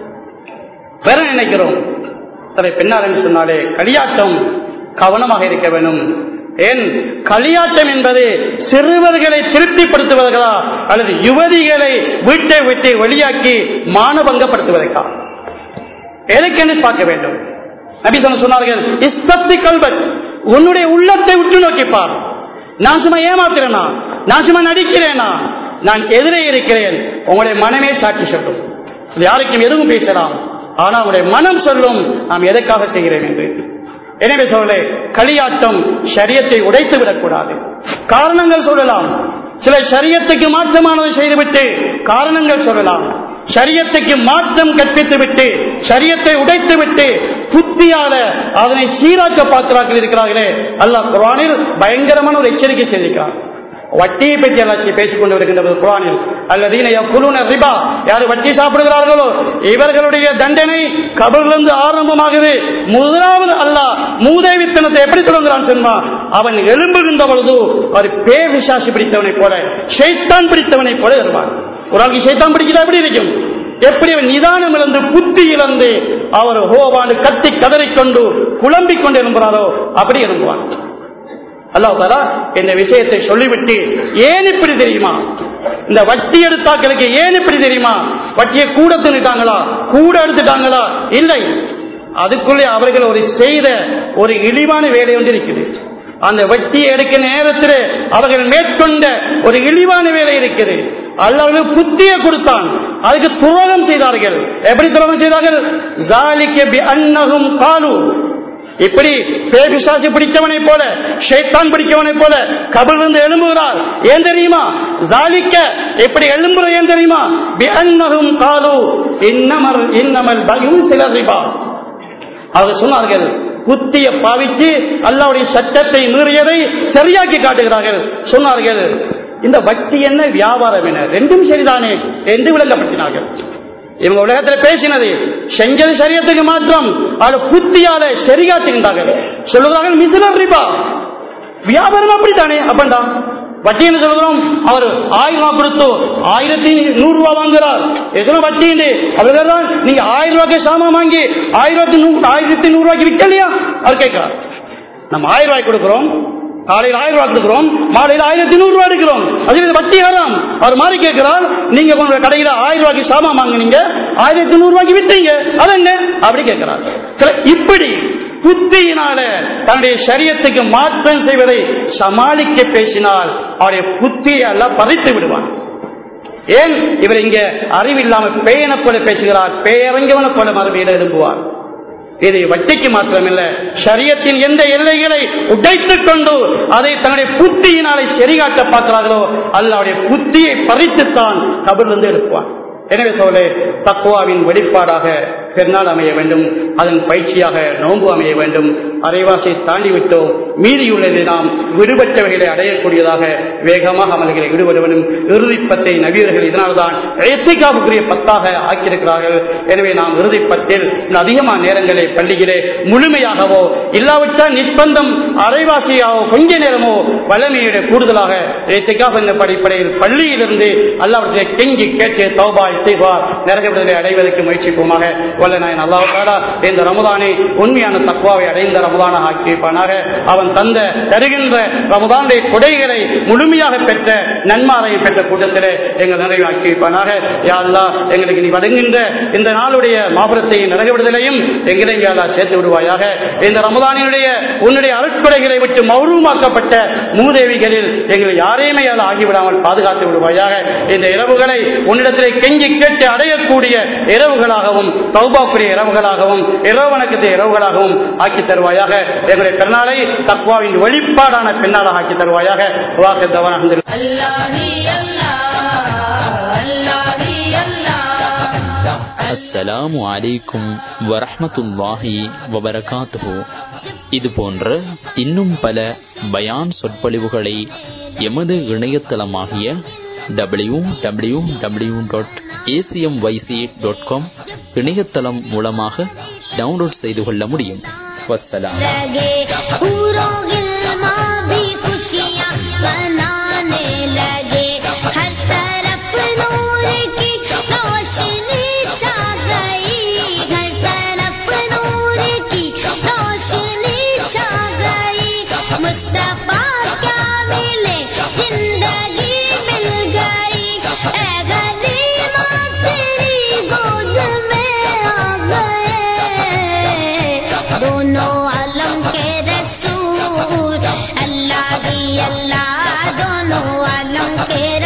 A: பெற நினைக்கிறோம் சில பெண்ணால் என்று சொன்னாலே களியாட்டம் கவனமாக இருக்க வேண்டும் ஏன் களியாட்டம் என்பது சிறுவர்களை திருப்திப்படுத்துவதற்கா அல்லது யுவதிகளை வீட்டை விட்டு வெளியாக்கி மானபங்கப்படுத்துவதற்கா எதற்கென்று பார்க்க வேண்டும் நபி சொன்ன சொன்னார்கள் இஸ்தத்தி கல்வத் உன்னுடைய உள்ளத்தை உற்று நோக்கிப்பார் நான் சும்மா ஏமாத்துறேனா நான் சும்மா நடிக்கிறேனா நான் எதிரே இருக்கிறேன் உங்களுடைய மனமே சாட்சி சொல்லும் இது யாருக்கும் எதுவும் பேசலாம் ஆனா உங்களுடைய மனம் சொல்லும் நாம் எதற்காக செய்கிறேன் என்று எனவே சொல்ல களியாட்டம் சரியத்தை உடைத்து விடக்கூடாது காரணங்கள் சொல்லலாம் சில சரியத்துக்கு மாற்றமானதை செய்துவிட்டு காரணங்கள் சொல்லலாம் சரியத்துக்கு மாற்றம் கற்பித்து விட்டு சரியத்தை உடைத்து விட்டு புத்தியால அதனை சீராக்க பார்க்கிறார்கள் இருக்கிறார்களே அல்லாஹ் குரானில் பயங்கரமான ஒரு எச்சரிக்கை செய்திருக்கிறார் வட்டியை பற்றி எல்லாத்தையும் பேசிக் கொண்டு வருகின்றது குரானில் அல்லதீன குழுன ரிபா யார் வட்டி சாப்பிடுகிறார்களோ இவர்களுடைய தண்டனை கபரிலிருந்து ஆரம்பமாகுது முதலாவது அல்லாஹ் மூதேவித்தனத்தை எப்படி தொடங்குறான் சொன்னா அவன் எழும்புகின்ற பொழுது ஒரு பே விசாசி பிடித்தவனை போல ஷைத்தான் பிடித்தவனை போல வருவான் ஒரு ஆளுக்கு ஷைத்தான் பிடிக்கிறா எப்படி இருக்கும் எப்படி அவன் நிதானம் இழந்து புத்தி இழந்து அவர் ஹோவாண்டு கத்தி கதறிக்கொண்டு குழம்பிக் கொண்டு எழும்புறாரோ அப்படி எழும்புவான் அல்லாஹ் தாலா இந்த விஷயத்தை சொல்லிவிட்டு ஏன் இப்படி தெரியுமா இந்த வட்டி எடுத்தாக்களுக்கு ஏன் இப்படி தெரியுமா வட்டியை கூட தின்னுட்டாங்களா கூட எடுத்துட்டாங்களா இல்லை அதுக்குள்ளே அவர்கள் ஒரு செய்த ஒரு இழிவான வேலை ஒன்று இருக்குது அந்த வட்டியை எடுக்க நேரத்தில் அவர்கள் மேற்கொண்ட ஒரு இழிவான வேலை இருக்குது அல்லாஹ் புத்தியை கொடுத்தான் அதுக்கு துரோகம் செய்தார்கள் எப்படி துரோகம் செய்தார்கள் ذَلِكَ بِأَنَّهُمْ قَالُوا இப்படி பேபிசாசி பிடித்தவனை போல ஷைத்தான் பிடித்தவனை போல கபிலிருந்து எழும்புகிறார் ஏன் தெரியுமா தாலிக்க எப்படி எழும்புற ஏன் தெரியுமா பிஅன்னஹும் காலு இன்னமல் இன்னமல் பயும் சில ரிபா அவர் சொன்னார்கள் புத்திய பாவிச்சு அல்லாவுடைய சட்டத்தை மீறியதை சரியாக்கி காட்டுகிறார்கள் சொன்னார்கள் இந்த வட்டி என்ன வியாபாரம் என்ன ரெண்டும் சரிதானே என்று விளங்கப்படுத்தினார்கள் இவங்க உலகத்துல பேசினது செஞ்சது சரியத்துக்கு மாற்றம் அது புத்தியால சரிகாட்டுகின்றார்கள் சொல்லுகிறார்கள் மிசிலர் ரிபா வியாபாரம் அப்படித்தானே அப்பண்டா வட்டி என்ன சொல்கிறோம் அவர் ஆயிரம் ரூபாய் கொடுத்து ஆயிரத்தி நூறு ரூபாய் வாங்குறார் எத்தனை வட்டி அவர்கள் தான் நீங்க ஆயிரம் ரூபாய்க்கு சாமான் வாங்கி ஆயிரத்தி நூறு ஆயிரத்தி நூறு ரூபாய்க்கு விற்கலையா அவர் கேட்கிறார் நம்ம ஆயிரம் ரூபாய் கொடுக்கிறோம் காலையில் ஆயிரம் ரூபாய் கொடுக்கிறோம் மாலையில் ஆயிரத்தி நூறு ரூபாய் எடுக்கிறோம் அது இது வட்டி ஹராம் அவர் மாதிரி கேட்கிறார் நீங்க உங்க கடையில ஆயிரம் ரூபாய்க்கு சாமான் வாங்குனீங்க ஆயிரத்தி நூறு ரூபாய்க்கு விட்டீங்க அது என்ன அப்படி கேட்கிறார் சில இப்படி புத்தியினால தன்னுடைய சரியத்துக்கு மாற்றம் செய்வதை சமாளிக்க பேசினால் அவருடைய புத்தியை எல்லாம் பறித்து விடுவான் ஏன் இவர் இங்க அறிவில்லாம பேயனை போல பேசுகிறார் பேரங்கவனை போல மறுமையில எழும்புவார் இது வட்டிக்கு மாத்திரமில்ல சரியத்தின் எந்த எல்லைகளை உடைத்துக் கொண்டு அதை தன்னுடைய புத்தியினாலே சரிகாட்ட பார்க்கிறார்களோ அல்லாவுடைய புத்தியை பறித்துத்தான் கபிலிருந்து எழுப்புவான் எனவே சோழே தக்குவாவின் வெளிப்பாடாக பெருநாள் அமைய வேண்டும் அதன் பயிற்சியாக நோன்பு அமைய வேண்டும் அரைவாசை தாண்டி விட்டோம் மீதியுள்ளதை நாம் விடுபட்டவைகளை அடையக்கூடியதாக வேகமாக அமல்களை விடுபடுவனும் இறுதிப்பத்தை நவீரர்கள் இதனால்தான் ஏத்திகாவுக்குரிய பத்தாக ஆக்கியிருக்கிறார்கள் எனவே நாம் இறுதிப்பத்தில் இன்னும் அதிகமான நேரங்களை பள்ளியிலே முழுமையாகவோ இல்லாவிட்டால் நிர்பந்தம் அரைவாசியாகவோ கொஞ்ச நேரமோ வல்லமையுடைய கூடுதலாக ஏத்திகாப் என்ற படிப்படையில் பள்ளியிலிருந்து அல்லாவற்றை கெஞ்சி கேட்டு தௌபாய் செய்வார் நரக விடுதலை அடைவதற்கு முயற்சிப்போமாக வல்ல நாயன் அல்லாஹ் தாலா இந்த ரமதானை உண்மையான தக்குவாவை அடைந்த ரமதானாக ஆக்கி வைப்பானாக அவன் தந்த தருகின்ற ரமதானுடைய கொடைகளை முழுமையாக பெற்ற நன்மாரையை பெற்ற கூட்டத்திலே எங்கள் நிறைவு ஆக்கி வைப்பானாக யாழ்லா எங்களுக்கு நீ வழங்குகின்ற இந்த நாளுடைய மாபுரத்தை நிறைவேறுதலையும் எங்களை யாழ்லா சேர்த்து விடுவாயாக இந்த ரமதானினுடைய உன்னுடைய அருட்கொடைகளை விட்டு மௌரூமாக்கப்பட்ட மூதேவிகளில் எங்களை யாரையுமே யாழ் ஆகிவிடாமல் பாதுகாத்து விடுவாயாக இந்த இரவுகளை உன்னிடத்திலே கெஞ்சி கேட்டு அடையக்கூடிய இரவுகளாகவும் தௌபாக்குரிய இரவுகளாகவும் இரவு வணக்கத்தை இரவுகளாகவும் ஆக்கி தருவாயாக எங்களுடைய பெருநாளை தக்குவாவின் வெளிப்பாடான பெண்ணாளாக ஆக்கி தருவாயாக வாக்கு தவறாக
B: அஸ்ஸலாமு அலைக்கும் வரஹ்மத்துல்லாஹி வபரகாத்துஹு இது போன்ற இன்னும் பல பயான் சொற்பொழிவுகளை எமது இணையதளமாகிய W W W dot ACM YC dot com இணையதளம் மூலமாக டவுன்லோட் செய்து கொள்ள முடியும் வஸ்ஸலாம்
C: लगे पूरों गिलमा भी खुशियाँ मनाने लगे हर तरफ नूर की रोशनी छा गई हर तरफ नूर की रोशनी छा गई मुस्तफा क्या मिले जिंदगी मिल गई ए गरीबा तेरी गोद में आ गए दोनों आलम के रसूल अल्लाह ही अल्लाह दोनों आलम के